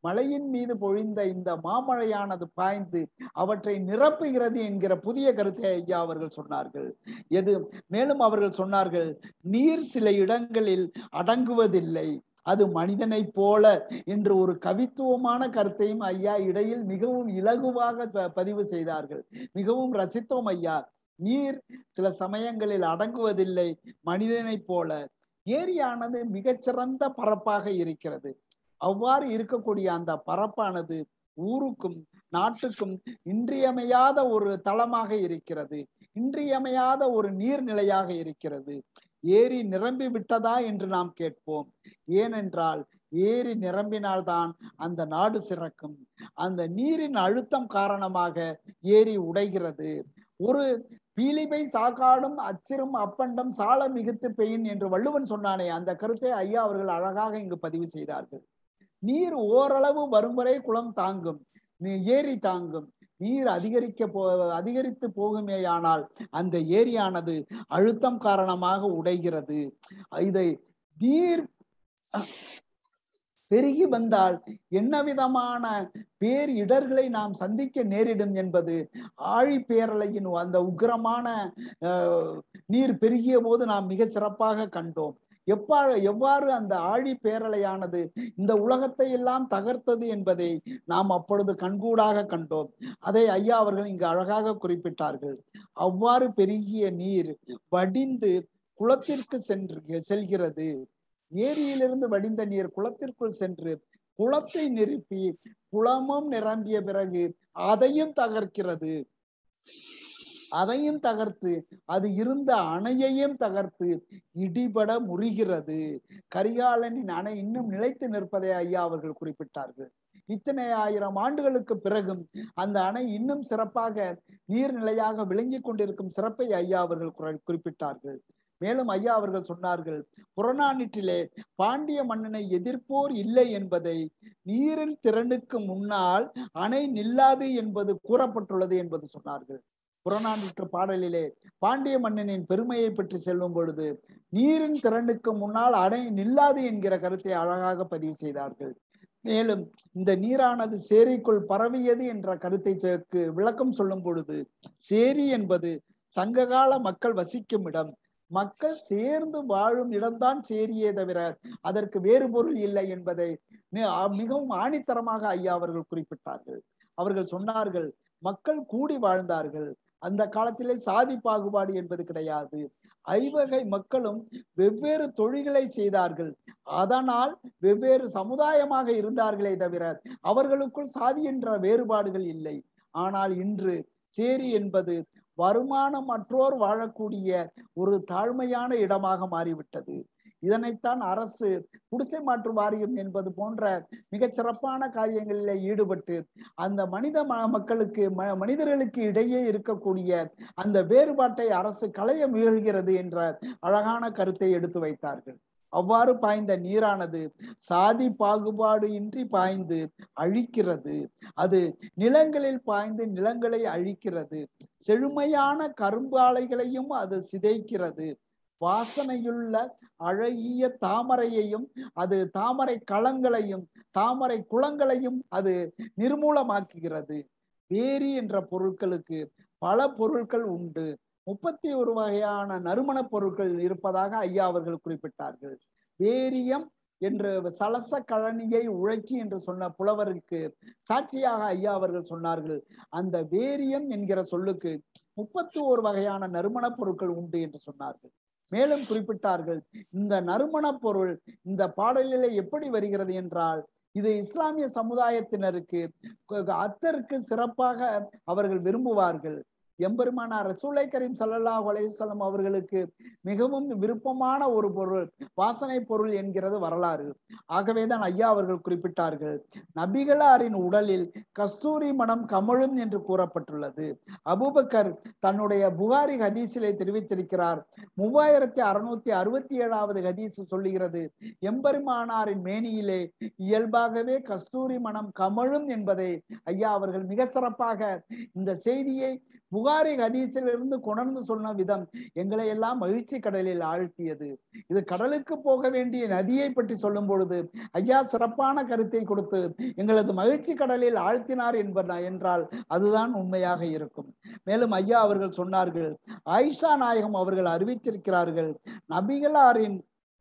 மலையின் மீது பொழிந்த இந்த மாமழையானது பாய்ந்து அவற்றை நிரப்புகிறது என்கிற புதிய கருத்தை ஐயா அவர்கள் சொன்னார்கள் எது மேலும் அவர்கள் சொன்னார்கள் நீர் சில இடங்களில் அடங்குவதில்லை அது மனிதனைப் போல என்று ஒரு கவித்துவமான கருத்தையும் ஐயா இடையில் மிகவும் இலகுவாக ப- பதிவு செய்தார்கள் மிகவும் ரசித்தோம் ஐயா நீர் சில சமயங்களில் அடங்குவதில்லை மனிதனைப் போல ஏரியானது மிகச்சிறந்த பரப்பாக இருக்கிறது அவ்வாறு இருக்கக்கூடிய அந்த பரப்பானது ஊருக்கும் நாட்டுக்கும் இன்றியமையாத ஒரு தளமாக இருக்கிறது இன்றியமையாத ஒரு நீர்நிலையாக இருக்கிறது ஏரி நிரம்பி விட்டதா என்று நாம் கேட்போம் ஏனென்றால் ஏரி நிரம்பினால்தான் அந்த நாடு சிறக்கும் அந்த நீரின் அழுத்தம் காரணமாக ஏரி உடைகிறது ஒரு பீலிபை சாக்காடும் அச்சிரும் அப்பண்டம் சால மிகுத்து பெயின் என்று வள்ளுவன் சொன்னானே அந்த கருத்தை ஐயா அவர்கள் அழகாக இங்கு பதிவு செய்தார்கள் நீர் ஓரளவு வரும் வரை குளம் தாங்கும் நீ- ஏரி தாங்கும் நீர் அதிகரிக்க போ அதிகரித்து போகுமேயானால் அந்த ஏரியானது அழுத்தம் காரணமாக உடைகிறது இதை நீர் பெருகி வந்தால் என்ன விதமான பேர் இடர்களை நாம் சந்திக்க நேரிடும் என்பது ஆழி பேரலையின் அந்த உக்கிரமான அஹ், நீர் பெருகிய போது நாம் மிக சிறப்பாக கண்டோம் எவ்வாறு எவ்வாறு அந்த ஆழி பேரலையானது இந்த உலகத்தை எல்லாம் தகர்த்தது என்பதை நாம் அப்பொழுது கண்கூடாக கண்டோம் அதை ஐயா அவர்கள் இங்கு அழகாக குறிப்பிட்டார்கள் அவ்வாறு பெருகிய நீர் வடிந்து குளத்திற்கு சென்று செல்கிறது ஏரியிலிருந்து வடிந்த நீர் குளத்திற்குள் சென்று குளத்தை நிரப்பி குளமும் நிரம்பிய பிறகு அதையும் தகர்க்கிறது அதையும் தகர்த்து அது இருந்த அணையையும் தகர்த்து இடிபட முறிகிறது கரிகாலனின் அணை இன்னும் நிலைத்து நிற்பதை ஐயா அவர்கள் குறிப்பிட்டார்கள் இத்தனை ஆயிரம் ஆண்டுகளுக்கு பிறகும் அந்த அணை இன்னும் சிறப்பாக நீர்நிலையாக விளங்கி கொண்டிருக்கும் சிறப்பை ஐயா அவர்கள் குறி- குறிப்பிட்டார்கள் மேலும் ஐயா அவர்கள் சொன்னார்கள் புறநானூற்றிலே பாண்டிய மன்னனை எதிர்ப்போர் இல்லை என்பதை நீரின் திறனுக்கு முன்னால் அணை நில்லாது என்பது கூறப்பட்டுள்ளது என்பது சொன்னார்கள் புறநானூற்று பாடலிலே பாண்டிய மன்னனின் பெருமையை பற்றி செல்லும் பொழுது நீரின் திறனுக்கு முன்னால் அணை நில்லாது என்கிற கருத்தை அழகாக பதிவு செய்தார்கள் மேலும் இந்த நீரானது சேரிக்குள் பரவியது என்ற கருத்தை சேர்க்கு விளக்கம் சொல்லும் பொழுது சேரி என்பது சங்ககால மக்கள் வசிக்கும் இடம் மக்கள் சேர்ந்து வாழும் இடம்தான் சேரியே தவிர அதற்கு வேறு பொருள் இல்லை என்பதை மி- ஆ- மிகவும் ஆணித்தரமாக ஐயா அவர்கள் குறிப்பிட்டார்கள் அவர்கள் சொன்னார்கள் மக்கள் கூடி வாழ்ந்தார்கள் அந்த காலத்திலே சாதி பாகுபாடு என்பது கிடையாது ஐவகை மக்களும் வெவ்வேறு தொழில்களை செய்தார்கள் அதனால் வெவ்வேறு சமுதாயமாக இருந்தார்களே தவிர அவர்களுக்குள் சாதி என்ற வேறுபாடுகள் இல்லை ஆனால் இன்று சேரி என்பது வருமானம் மற்றோர் வாழக்கூடிய ஒரு தாழ்மையான இடமாக மாறிவிட்டது இதனைத்தான் அரசு குடிசை மாற்று வாரியம் என்பது போன்ற மிகச் சிறப்பான காரியங்களிலே ஈடுபட்டு அந்த மனித ம- மக்களுக்கு ம- மனிதர்களுக்கு இடையே இருக்கக்கூடிய அந்த வேறுபாட்டை அரசு களைய முயல்கிறது என்ற அழகான கருத்தை எடுத்து வைத்தார்கள் அவ்வாறு பாய்ந்த நீரானது சாதி பாகுபாடு இன்றி பாய்ந்து அழிக்கிறது அது நிலங்களில் பாய்ந்து நிலங்களை அழிக்கிறது செழுமையான கரும்பு ஆலைகளையும் அது சிதைக்கிறது வாசனையுள்ள அழகிய தாமரையையும் அது தாமரை களங்களையும் தாமரை குளங்களையும் அது நிர்மூலமாக்குகிறது வேரி என்ற பொருட்களுக்கு பல பொருட்கள் உண்டு முப்பத்தி ஒரு வகையான நறுமணப் பொருட்கள் இருப்பதாக ஐயா அவர்கள் குறிப்பிட்டார்கள் வேரியம் என்று சலச கழனியை உழைக்கி என்று சொன்ன புலவருக்கு சாட்சியாக ஐயா அவர்கள் சொன்னார்கள் அந்த வேரியம் என்கிற சொல்லுக்கு முப்பத்தி ஒரு வகையான நறுமணப் பொருட்கள் உண்டு என்று சொன்னார்கள் மேலும் குறிப்பிட்டார்கள் இந்த நறுமணப் பொருள் இந்த பாடலிலே எப்படி வருகிறது என்றால் இது இஸ்லாமிய சமுதாயத்தினருக்கு கு- அத்தருக்கு சிறப்பாக அவர்கள் விரும்புவார்கள் எம்பெருமானார் ரசூலை கரீம் ஸல்லல்லாஹு அலைஹி வஸல்லம் அவர்களுக்கு மிகவும் விருப்பமான ஒரு பொருள் வாசனை பொருள் என்கிறது வரலாறு ஆகவேதான் ஐயா அவர்கள் குறிப்பிட்டார்கள் நபிகளாரின் உடலில் கஸ்தூரி மனம் கமழும் என்று கூறப்பட்டுள்ளது அபூபக்கர் தன்னுடைய புகாரி ஹதீஸிலே தெரிவித்திருக்கிறார் மூவாயிரத்தி அறுநூத்தி அறுபத்தி ஏழாவது ஹதீஸ் சொல்லுகிறது எம்பெருமானாரின் மேனியிலே இயல்பாகவே கஸ்தூரி மனம் கமழும் என்பதை ஐயா அவர்கள் மிக சிறப்பாக இந்த செய்தியை புகாரி ஹதீஸிலிருந்து கொணர்ந்து சொன்ன விதம் எங்களை எல்லாம் மகிழ்ச்சி கடலில் ஆழ்த்தியது இது கடலுக்கு போக வேண்டிய நதியை பற்றி சொல்லும் பொழுது ஐயா சிறப்பான கருத்தை கொடுத்து எங்களது மகிழ்ச்சி கடலில் ஆழ்த்தினார் என்பதா என்றால் அதுதான் உண்மையாக இருக்கும் மேலும் ஐயா அவர்கள் சொன்னார்கள் ஆயிஷா நாயகம் அவர்கள் அறிவித்திருக்கிறார்கள் நபிகளாரின்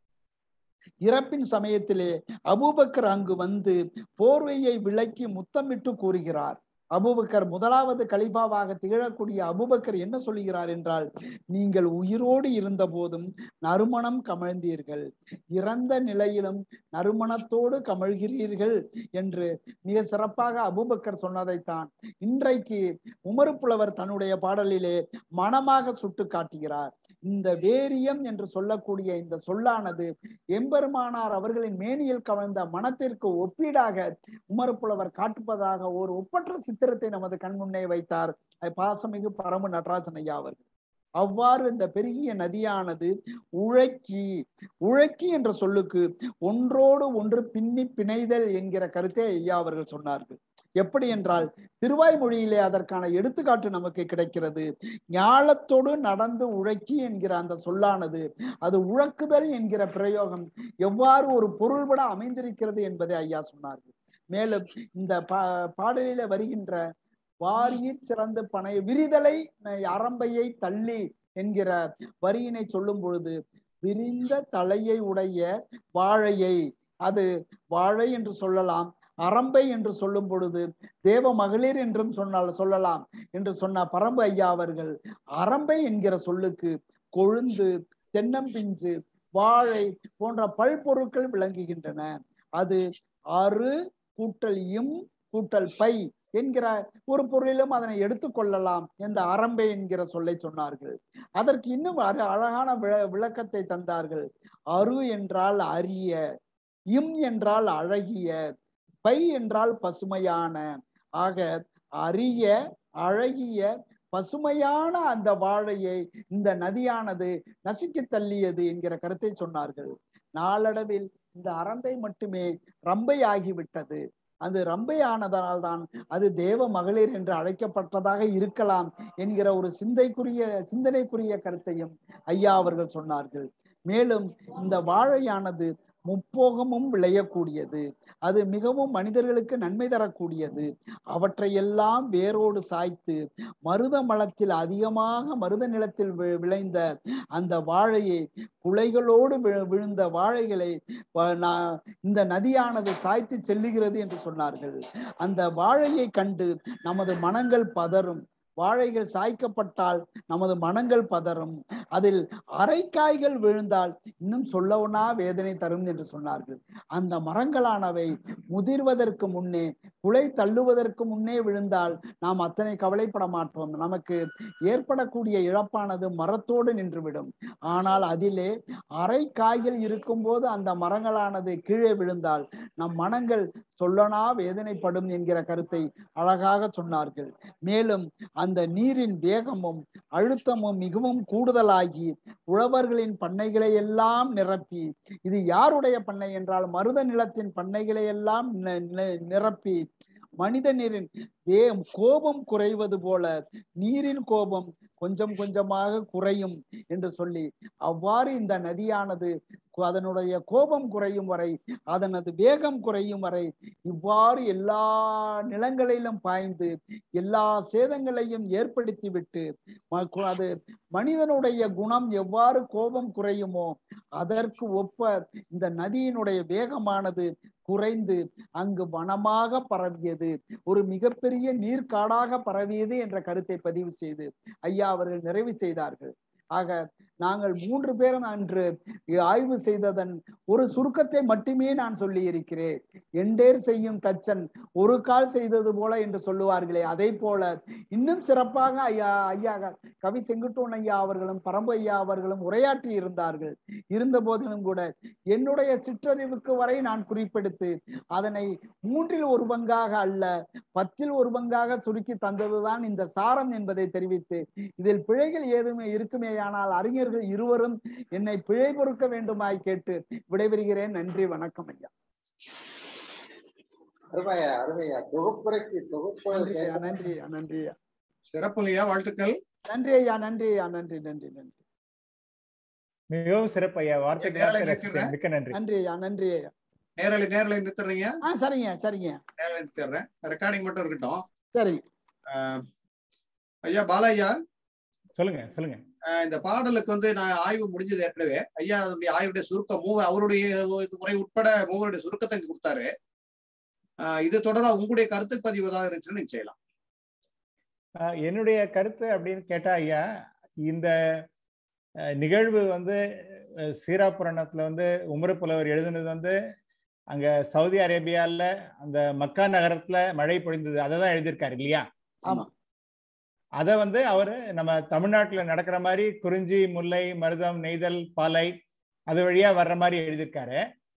இறப்பின் சமயத்திலே அபூபக்கர் அங்கு வந்து போர்வையை விலக்கி முத்தமிட்டு கூறுகிறார் அபூபக்கர் முதலாவது கலிபாவாக திகழக்கூடிய அபூபக்கர் என்ன சொல்லுகிறார் என்றால் நீங்கள் உயிரோடு இருந்த போதும் நறுமணம் கமழ்ந்தீர்கள் இறந்த நிலையிலும் நறுமணத்தோடு கமழ்கிறீர்கள் என்று மிக சிறப்பாக அபூபக்கர் சொன்னதைத்தான் இன்றைக்கு உமறு புலவர் தன்னுடைய பாடலிலே மனமாக சுட்டு காட்டுகிறார் இந்த வேரியம் என்று சொல்லக்கூடிய இந்த சொல்லானது எம்பெருமானார் அவர்களின் மேனியில் கவர்ந்த மனத்திற்கு ஒப்பீடாக உமறு புலவர் காட்டுப்பதாக ஒரு ஒப்பற்ற சித்திரத்தை நமது கண்முன்னே வைத்தார் அது பாசமிகு பரமு நடராசன் ஐயா அவர்கள் அவ்வாறு இந்த பெருகிய நதியானது உழைக்கி உழைக்கி என்ற சொல்லுக்கு ஒன்றோடு ஒன்று பின்னி பிணைதல் என்கிற கருத்தை ஐயா அவர்கள் சொன்னார்கள் எப்படி என்றால் திருவாய்மொழியிலே அதற்கான எடுத்துக்காட்டு நமக்கு கிடைக்கிறது ஞாலத்தோடு நடந்து உழைக்கி என்கிற அந்த சொல்லானது அது உழக்குதல் என்கிற பிரயோகம் எவ்வாறு ஒரு பொருள்பட அமைந்திருக்கிறது என்பதை ஐயா சொன்னார்கள் மேலும் இந்த பா பாடலில வருகின்ற வாரியிற் சிறந்த பனை விரிதலை அரம்பையை தள்ளி என்கிற வரியினை சொல்லும் பொழுது விரிந்த தலையை உடைய வாழையை அது வாழை என்று சொல்லலாம் அரம்பை என்று சொல்லும் பொழுது தேவ மகளிர் என்றும் சொன்னால் சொல்லலாம் என்று சொன்ன பரம்பு ஐயா அவர்கள் அரம்பை என்கிற சொல்லுக்கு கொழுந்து தென்னம்பிஞ்சு வாழை போன்ற பல்பொருட்கள் விளங்குகின்றன அது அறு கூட்டல் இம் கூட்டல் பை என்கிற ஒரு பொருளிலும் அதனை எடுத்துக்கொள்ளலாம் இந்த அரம்பை என்கிற சொல்லை சொன்னார்கள் அதற்கு இன்னும் அழகான விளக்கத்தை தந்தார்கள் அரு என்றால் அரிய இம் என்றால் அழகிய பை என்றால் பசுமையான ஆக அரிய அழகிய பசுமையான அந்த வாழையை இந்த நதியானது நசுக்கி தள்ளியது என்கிற கருத்தை சொன்னார்கள் நாளடைவில் இந்த அரம்பை மட்டுமே ரம்பை ஆகிவிட்டது அது ரம்பை ஆனதனால் தான் அது தேவ மகளிர் என்று அழைக்கப்பட்டதாக இருக்கலாம் என்கிற ஒரு சிந்தைக்குரிய சிந்தனைக்குரிய கருத்தையும் ஐயா அவர்கள் சொன்னார்கள் மேலும் இந்த வாழையானது முப்போகமும் விளையக்கூடியது அது மிகவும் மனிதர்களுக்கு நன்மை தரக்கூடியது அவற்றையெல்லாம் வேரோடு சாய்த்து மருத மலத்தில் அதிகமாக மருத நிலத்தில் விளைந்த அந்த வாழையை குலைகளோடு விழுந்த வாழைகளை இந்த நதியானது சாய்த்து செல்லுகிறது என்று சொன்னார்கள் அந்த வாழையை கண்டு நமது மனங்கள் பதறும் வாழைகள் சாய்க்கப்பட்டால் நமது மனங்கள் பதறும் அதில் அரைக்காய்கள் விழுந்தால் இன்னும் சொல்லவுனா வேதனை தரும் என்று சொன்னார்கள் அந்த மரங்களானவை முதிர்வதற்கு முன்னே குலை தள்ளுவதற்கு முன்னே விழுந்தால் நாம் அத்தனை கவலைப்பட மாட்டோம் நமக்கு ஏற்படக்கூடிய இழப்பானது மரத்தோடு நின்றுவிடும் ஆனால் அதிலே அரை காய்கள் இருக்கும்போது அந்த மரங்களானது கீழே விழுந்தால் நம் மனங்கள் சொல்லனா வேதனைப்படும் என்கிற கருத்தை அழகாக சொன்னார்கள் மேலும் அந்த நீரின் வேகமும் அழுத்தமும் மிகவும் கூடுதலாகி உழவர்களின் பண்ணைகளை எல்லாம் நிரப்பி இது யாருடைய பண்ணை என்றால் மருத நிலத்தின் பண்ணைகளை எல்லாம் நிரப்பி மனித நீரின் வே கோபம் குறைவது போல நீரின் கோபம் கொஞ்சம் கொஞ்சமாக குறையும் என்று சொல்லி அவ்வாறு இந்த நதியானது அதனுடைய கோபம் குறையும் வரை அதனது வேகம் குறையும் வரை இவ்வாறு எல்லா நிலங்களிலும் பாய்ந்து எல்லா சேதங்களையும் ஏற்படுத்தி விட்டு அது மனிதனுடைய குணம் எவ்வாறு கோபம் குறையுமோ அதற்கு ஒப்ப இந்த நதியினுடைய வேகமானது குறைந்து அங்கு வனமாக பரவியது ஒரு மிகப்பெரிய நீர்க்காடாக பரவியது என்ற கருத்தை பதிவு செய்து ஐயா அவர்கள் நிறைவு செய்தார்கள் ஆக நாங்கள் மூன்று பேரும் அன்று ஆய்வு செய்ததன் ஒரு சுருக்கத்தை மட்டுமே நான் சொல்லி இருக்கிறேன் எண்டேர் செய்யும் தச்சன் ஒரு கால் செய்தது போல என்று சொல்லுவார்களே அதே போல இன்னும் சிறப்பாக ஐயா ஐயா கவி செங்குட்டோன் ஐயா அவர்களும் பரம்பு ஐயா அவர்களும் உரையாற்றி இருந்தார்கள் இருந்த போதிலும் கூட என்னுடைய சிற்றறிவுக்கு வரை நான் குறிப்பெடுத்து அதனை மூன்றில் ஒரு பங்காக அல்ல பத்தில் ஒரு பங்காக சுருக்கி தந்ததுதான் இந்த சாரம் என்பதை தெரிவித்து இதில் பிழைகள் ஏதுமே இருக்குமேயானால் அறிஞர்கள் இருவரும் என்னை பிழை பொறுக்க வேண்டுமாய் கேட்டு விடைபெறுகிறேன் நன்றி வணக்கம் ஐயா அருமையா அருமையா தொகுப்புரைக்கு தொகுப்பு நன்றி நன்றி நன்றி சிறப்பு ஐயா வாழ்த்துக்கள் நன்றி ஐயா நன்றி ஐயா நன்றி நன்றி நன்றி மிகவும் சிறப்பு ஐயா வார்த்தைக்கு நேரலை வார்த்தை கேட்கிறேன். ரசித்தேன். மிக்க நன்றி நன்றி ஐயா நன்றி ஐயா நேரலை நேரலை நிறுத்துறீங்க ஆ சரிங்க சரிங்க நேரலை நிறுத்திடுறேன் ரெக்கார்டிங் மட்டும் இருக்கட்டும் சரிங்க ஆஹ் ஐயா பாலையா சொல்லுங்க சொல்லுங்க ஆஹ் இந்த பாடலுக்கு வந்து நான் ஆய்வு முடிஞ்சது ஏற்கனவே ஐயா அதனுடைய ஆய்வுடைய சுருக்கம் மூவ அவருடைய இது முறை உட்பட மூவருடைய சுருக்கத்தை இங்க கொடுத்தாரு ஆஹ் இது தொடரா உங்களுடைய கருத்து பதிவு ஏதாவது இருந்துச்சுன்னா நீங்க செய்யலாம் ஆஹ் என்னுடைய கருத்து அப்படின்னு கேட்டா ஐயா இந்த அஹ், நிகழ்வு வந்து அஹ், சீரா புராணத்துல வந்து உமரு புலவர் எழுதுனது வந்து அங்க சவுதி அரேபியால அந்த மக்கா நகரத்துல மழை பொழிந்தது அதை தான் எழுதியிருக்காரு இல்லையா ஆமா அதை வந்து அவரு நம்ம தமிழ்நாட்டுல நடக்கிற மாதிரி குறிஞ்சி முல்லை மருதம் நெய்தல் பாலை அது வழியா வர்ற மாதிரி எழுதியிருக்காரு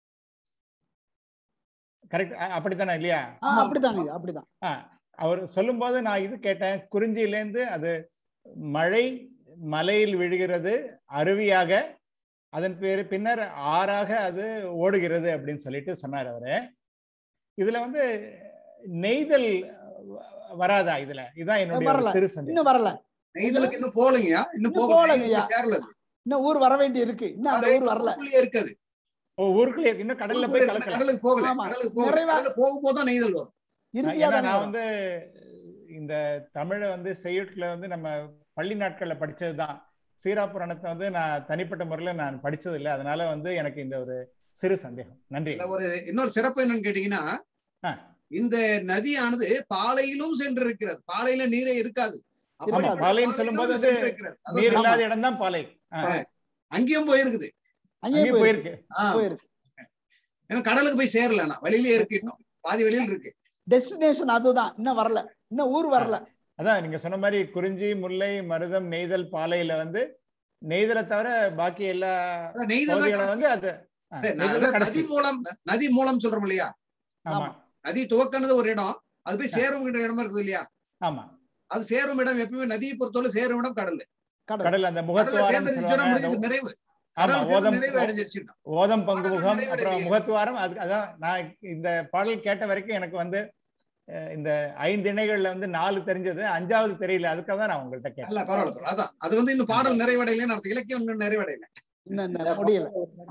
கரெக்ட் அப்படித்தானே இல்லையா ஆ அப்படிதாங்க ஐயா அப்படிதான் அவர் சொல்லும்போது நான் இது கேட்டேன் குறிஞ்சியிலேருந்து அது மழை மலையில் விழுகிறது அருவியாக அதன் பேரு பின்னர் ஆறாக அது ஓடுகிறது அப்படின்னு சொல்லிட்டு சொன்னார் அவரு இதுல வந்து நெய்தல் வராதா இதுல இதுதான் என்னுடைய வரல. ஒரு சிறு சந்தேகம் இன்னும் வரல நெய்தலுக்கு இன்னும் போகலைங்கய்யா இன்னும் இன்னும் போகல போகலைங்கய்யா. நெய்தலுக்கு சேரல அது. இன்னும் ஊர் வர வேண்டி இருக்கு இன்னும் அந்த ஊர் வரல ஊருக்குள்ளேயே இருக்குது ஓ, ஊருக்குள்ளே இருக்கு. இன்னும் கடல்ல போய் ஊருக்குள்ள கலக்கல கடலுக்கு போகல ஆமா. கடலுக்கு போகல நிறைவா- கடலுக்கு போகும்போது தான் நெய்தல் வரும் இறுதியா ஏன்னா தானே நான் வரும். வந்து இந்த தமிழை வந்து செய்யுட்ல வந்து நம்ம பள்ளி நாட்கள்ல படிச்சதுதான் சீரா புராணத்தை வந்து நான் தனிப்பட்ட முறையில நான் படிச்சது இல்லை அதனால வந்து எனக்கு இந்த ஒரு சிறு சந்தேகம் நன்றி இதுல ஒரு இன்னொரு சிறப்பு என்னன்னு கேட்டீங்கன்னா ஆ. இந்த நதியானது பாலையிலும் சென்றிருக்கிறது பாலையில நீரே இருக்காது ஆமா அப்படிப்பட்ட பாலைன்னு சொல்லும்போது பாலையிலும் அது சென்றிருக்கிறது. அதான் நீர் சிறப்பு. இல்லாத இடம் தான் பாலை ஆ, அங்கேயும் போயிருக்குது அங்கேயே அங்கேயும் போயிருக்கு போயிருக்கு ஆ. போயிருக்கு ஏன்னா கடலுக்கு போய் சேரல நான் வெளியிலே இருக்கு இன்னும் பாதி வெளியில இருக்கு டெஸ்டினேஷன் அதுதான் இன்னும் வரல இன்னும் ஊர் வரல அதான் நீங்க சொன்ன மாதிரி குறிஞ்சி முல்லை மருதம் நெய்தல் பாலையில வந்து நெய்தலை தவிர பாக்கி எல்லா அதான் நெய்தல் தான் பகுதிகளை வந்து அது ஆ, கடைசி. நெய்தல் அதான் தான் நதி கடைசி மூலம் நதி மூலம் சொல்றோம் இல்லையா ஆமா நதி துவக்கினது ஒரு இடம் அது போய் சேரும் இடமா இருக்குது இல்லையா ஆமா அது சேரும் இடம் எப்பவுமே நதியை பொறுத்தவரை சேரும் இடம் கடல் கடல் கடல் அந்த கடல்ல முகத்துவாரம் சேர்ந்துருச்சுன்னா சொல்லுவாங்க. முடிஞ்சது அந்த- நிறைவு ஆமா கடல் சேர்ந்து ஓதம் நிறைவு அடைஞ்சிருச்சுன்னா ஓதம் பங்கு பாடல் முகம் நிறைவடையலையே. அப்புறம் முகத்துவாரம் அது அதான் நான் இந்த பாடல் கேட்ட வரைக்கும் எனக்கு வந்து அஹ், இந்த ஐந்து இணைகள்ல வந்து நாலு தெரிஞ்சது அஞ்சாவது தெரியல அதுக்காக தான் நான் உங்கள்கிட்ட கேட்டேன் அல்ல பரவாயில்ல பரவாயில்ல. அதான் அது வந்து இன்னும் பாடல் நிறைவடையல நடத்த இலக்கியம் இன்னும் நிறைவடையல இன்னும் இன்னும் முடியல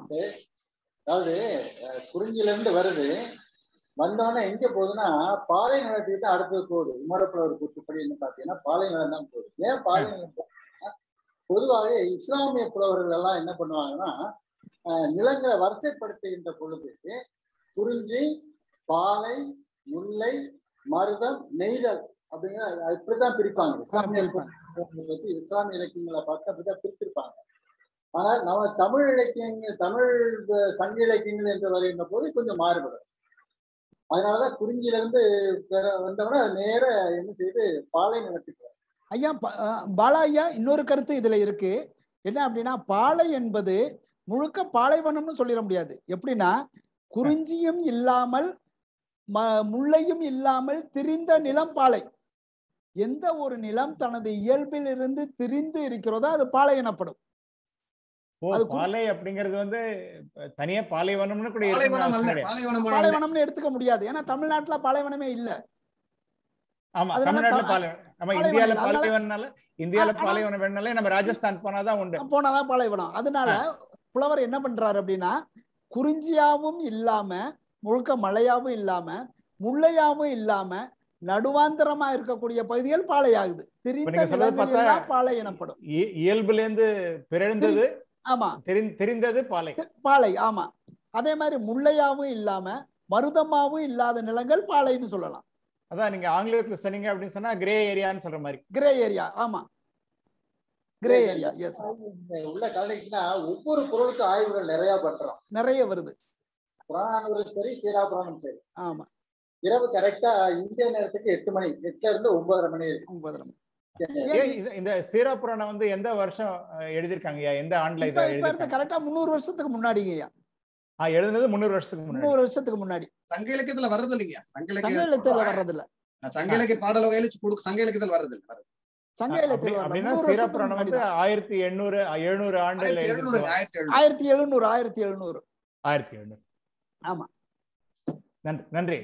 அதாவது அஹ், குறிஞ்சில இருந்து வருது வந்தோடனே எங்க போகுதுன்னா பாலை நிலத்துக்கு தான் அடுத்தது போகுது உமரப்புலவர் கூற்றுப்படி என்ன பாத்தீங்கன்னா பாலை நிலம் தான் போகுது ஏன் பாலை நிலம் போகுதுன்னா, பொதுவாகவே இஸ்லாமிய புலவர்கள் எல்லாம் என்ன பண்ணுவாங்கன்னா அஹ், நிலங்களை வரிசைப்படுத்துகின்ற பொழுது குறிஞ்சி பாலை முல்லை மருதம் நெய்தல் அப்படிங்கிற அது இப்படித்தான் பிரிப்பாங்க இஸ்லாமிய பிரிப்பாங்க. இலக்கியங்களை பத்தி இஸ்லாமிய இலக்கியங்களை பார்த்து அப்படிதான் பிரித்திருப்பாங்க ஆனால் நம்ம தமிழ் இலக்கியங்கள் தமிழ் அஹ், சங்க இலக்கியங்கள் என்று வருகின்ற போது கொஞ்சம் மாறுபடும் அதனாலதான் குறிஞ்சியில இருந்து பெற- வந்தவன அது நேர என்ன செய்யுது பாலை நிலத்துக்கு வரும். ஐயா ப- அஹ் பாலா ஐயா இன்னொரு கருத்து இதுல இருக்கு என்ன அப்படின்னா பாலை என்பது முழுக்க பாலைவனம்னு சொல்லிட முடியாது எப்படின்னா குறிஞ்சியும் இல்லாமல் ம- முல்லையும் இல்லாமல் திரிந்த நிலம் பாலை எந்த ஒரு நிலம் தனது இயல்பில் இருந்து திரிந்து இருக்கிறதோ அது பாலை எனப்படும் ஓ அது கு- பாலை அப்படிங்கிறது வந்து அஹ், தனியா பாலைவனம்னு கூட இருக்கணும்னு பாலைவனம் அவசியம் அல்ல கிடையாது. பாலைவனம் அல்ல. பாலைவனம்னு எடுத்துக்க முடியாது ஏன்னா தமிழ்நாட்டுல பாலைவனமே இல்ல ஆமா அதனால தமிழ்நாட்டுல பா- பாலைவனம் ஆமா பாலைவனம் இந்தியால இல்ல. அதனால- பாலைவனால இந்தியால ஆ, ஆனா- பாலைவனம் வேணாலே நம்ம ராஜஸ்தான் போனாதான் உண்டு போனாதான் பாலைவனம் அதனால புலவர் என்ன பண்றாரு அப்படின்னா குறிஞ்சியாவும் இல்லாம முழுக்க மழையாவும் இல்லாம முல்லையாவும் இல்லாம நடுவாந்தரமா இருக்கக்கூடிய பகுதிகள் பாலையாகுது திரிந்த நீங்க சொல்றது நிலங்கள் பார்த்தா- எல்லாம் பாலை எனப்படும் இ- இயல்புல இருந்து பிறந்தது ஆமா தெரிந்- தெரிந்தது பாலை பாலை ஆமா அதே மாதிரி முல்லையாவும் இல்லாம மருதமாவும் இல்லாத நிலங்கள் பாலைன்னு சொல்லலாம் அதான் நீங்க ஆங்கிலத்துல சொன்னீங்க அப்படின்னு சொன்னா கிரே ஏரியான்னு சொல்ற மாதிரி கிரே ஏரியா ஆமா கிரே ஏரியா எஸ் இந்த உள்ள கலனிக்குன்னா ஒவ்வொரு பொருளுக்கும் ஆய்வுகள் நிறைய பண்றோம் நிறைய வருது புராணம் சரி சீரா புராணம் சரி ஆமா இரவு கரெக்டா இந்திய நேரத்துக்கு எட்டு மணி எட்டுல இருந்து ஒன்பதரை மணி வரைக்கும் ஒன்பதரை மணி. ஏன் இது- இந்த சீரா புராணம் வந்து எந்த வருஷம் அஹ், எழுதியிருக்காங்கய்யா எந்த ஆண்டுல இப்ப இதை இப்ப இருந்த எழுதியிருக்காங்க கரெக்டா முந்நூறு வருஷத்துக்கு முன்னாடிங்கய்யா ஆ, எழுதுனது முந்நூறு வருஷத்துக்கு முன்னாடி முந்நூறு வருஷத்துக்கு முன்னாடி சங்க இலக்கியத்துல வர்றது இல்லைங்க சங்க சங்க இலக்கிய இலக்கியத்துல வர்றது இல்ல சங்க இலக்கிய பாடல் வகையில கொடுக்க சங்க இலக்கியத்துல வர்றது இல்ல வர்றது. சங்க அப்படி- இலக்கியத்துல வரல. அப்படின்னா முந்நூறு சீரா வருஷத்துக்கு புராணம் முன்னாடி வந்து தான். ஆயிரத்தி எண்ணூறு எழுநூறு ஆண்டுல ஆயிரத்தி எழுநூறு எழுதியிருக்கோம் ஆயிரத்தி எழுநூறு ஆயிரத்தி எழுநூறு ஆயிரத்தி எழுநூறு ஆயிரத்தி எழுநூறு ஆமா. நன்றி நன்றி ஐயா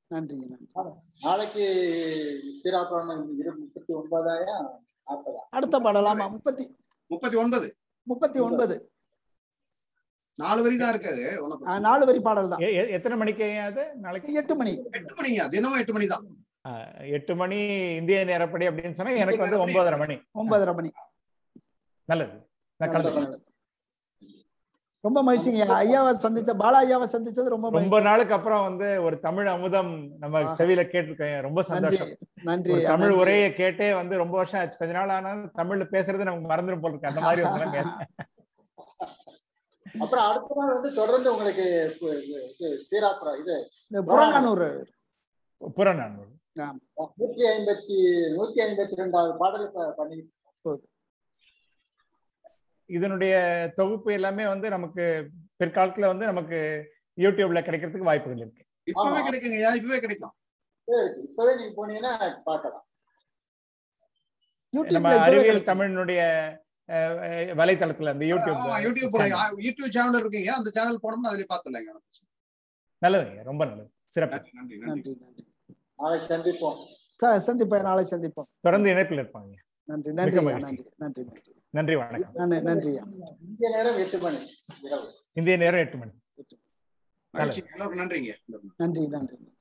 நன்றிங்க நன்றி நாளைக்கு சீராபுராணம் இரு முப்பத்தி ஒன்பதாயிரம் நாற்பதா அடுத்த பாடல் ஆமா முப்பத்தி முப்பத்தி ஒன்பது முப்பத்தி ஒன்பது நாலு வரி தான் இருக்காது ஒண்ணும் ஆ, பிரச்சனை இல்ல. நாலு வரி பாடல் தான் எ- எ- எத்தனை மணிக்கு அது நாளைக்கு எட்டு மணி எட்டு மணிங்க தினமும் எட்டு மணி தான் எட்டு மணி இந்திய நேரப்படி அப்படின்னு சொன்னா எனக்கு வந்து நேரப்படி ஒன்பதரை மணி ஒன்பதரை மணி நல்லது நான் கலந்துக்கிறேன் ரொம்ப மகிழ்ச்சிங்க ஐயாவை சந்திச்ச பாலா ஐயாவை சந்திச்சது ரொம்ப ரொம்ப மகிழ்ச்சி. நாளுக்கு அப்புறம் வந்து ஒரு தமிழ் அமுதம் நம்ம ஆ. செவியில கேட்டிருக்கேன் ரொம்ப நன்றி சந்தோஷம் நன்றி ஒரு தமிழ் நன்றி. உரையை கேட்டே வந்து ரொம்ப வருஷம் ஆச்சு கொஞ்ச நாள் ஆனாலும் தமிழ்ல பேசுறது நமக்கு மறந்துடும் போல இருக்கு அந்த மாதிரி ஒரு நிலைமை. அப்புறம் அடுத்த நாள் வந்து தொடர்ந்து உங்களுக்கு பு- இது இது சீராபுரம் இது இந்த புறநானூறு புறநானூறு நூத்தி ஐம்பத்தி நூத்தி ஐம்பத்தி ரெண்டாவது பாடல் இப்ப பண்ணி இதனுடைய தொகுப்பு எல்லாமே வந்து நமக்கு பிற்காலத்துல வந்து நமக்கு யூடியூப்ல கிடைக்கிறதுக்கு வாய்ப்புகள் இருக்கு இப்பவே ஆமா. கிடைக்குங்கய்யா இப்பவே கிடைக்கும் இருக்கு. இப்பவே நீங்க போனீங்கன்னா பார்க்கலாம் யூடியூப்ல நம்ம இப்பவே அறிவியல் கிடைக்கும். தமிழினுடைய அஹ், அஹ், வலைத்தளத்துல அந்த யூடியூப் ஆமா யூடியூப் போறீங்க. ஆ, யூடியூப் சேனல் இருக்கீங்க அந்த சேனல் போனோம்னா அதுல பாத்துலாங்க நல்லதுங்க ரொம்ப நல்லது சிறப்பு நன்றி நன்றி நன்றி நன்றி நன்றி நாளைக்கு சந்திப்போம் ச- சந்திப்போம் நாளை சந்திப்போம் தொடர்ந்து இணைப்பில் இருப்பாங்க நன்றி நன்றி ஐயா, மகிழ்ச்சி. நன்றி நன்றி நன்றி நன்றி வணக்கம் நன்றி நன்றி ஐயா. இந்திய நேரம் எட்டு மணி இரவு இந்திய நேரம் எட்டு மணி மகிழ்ச்சி. எல்லோருக்கும் நன்றிங்க நன்றி நன்றி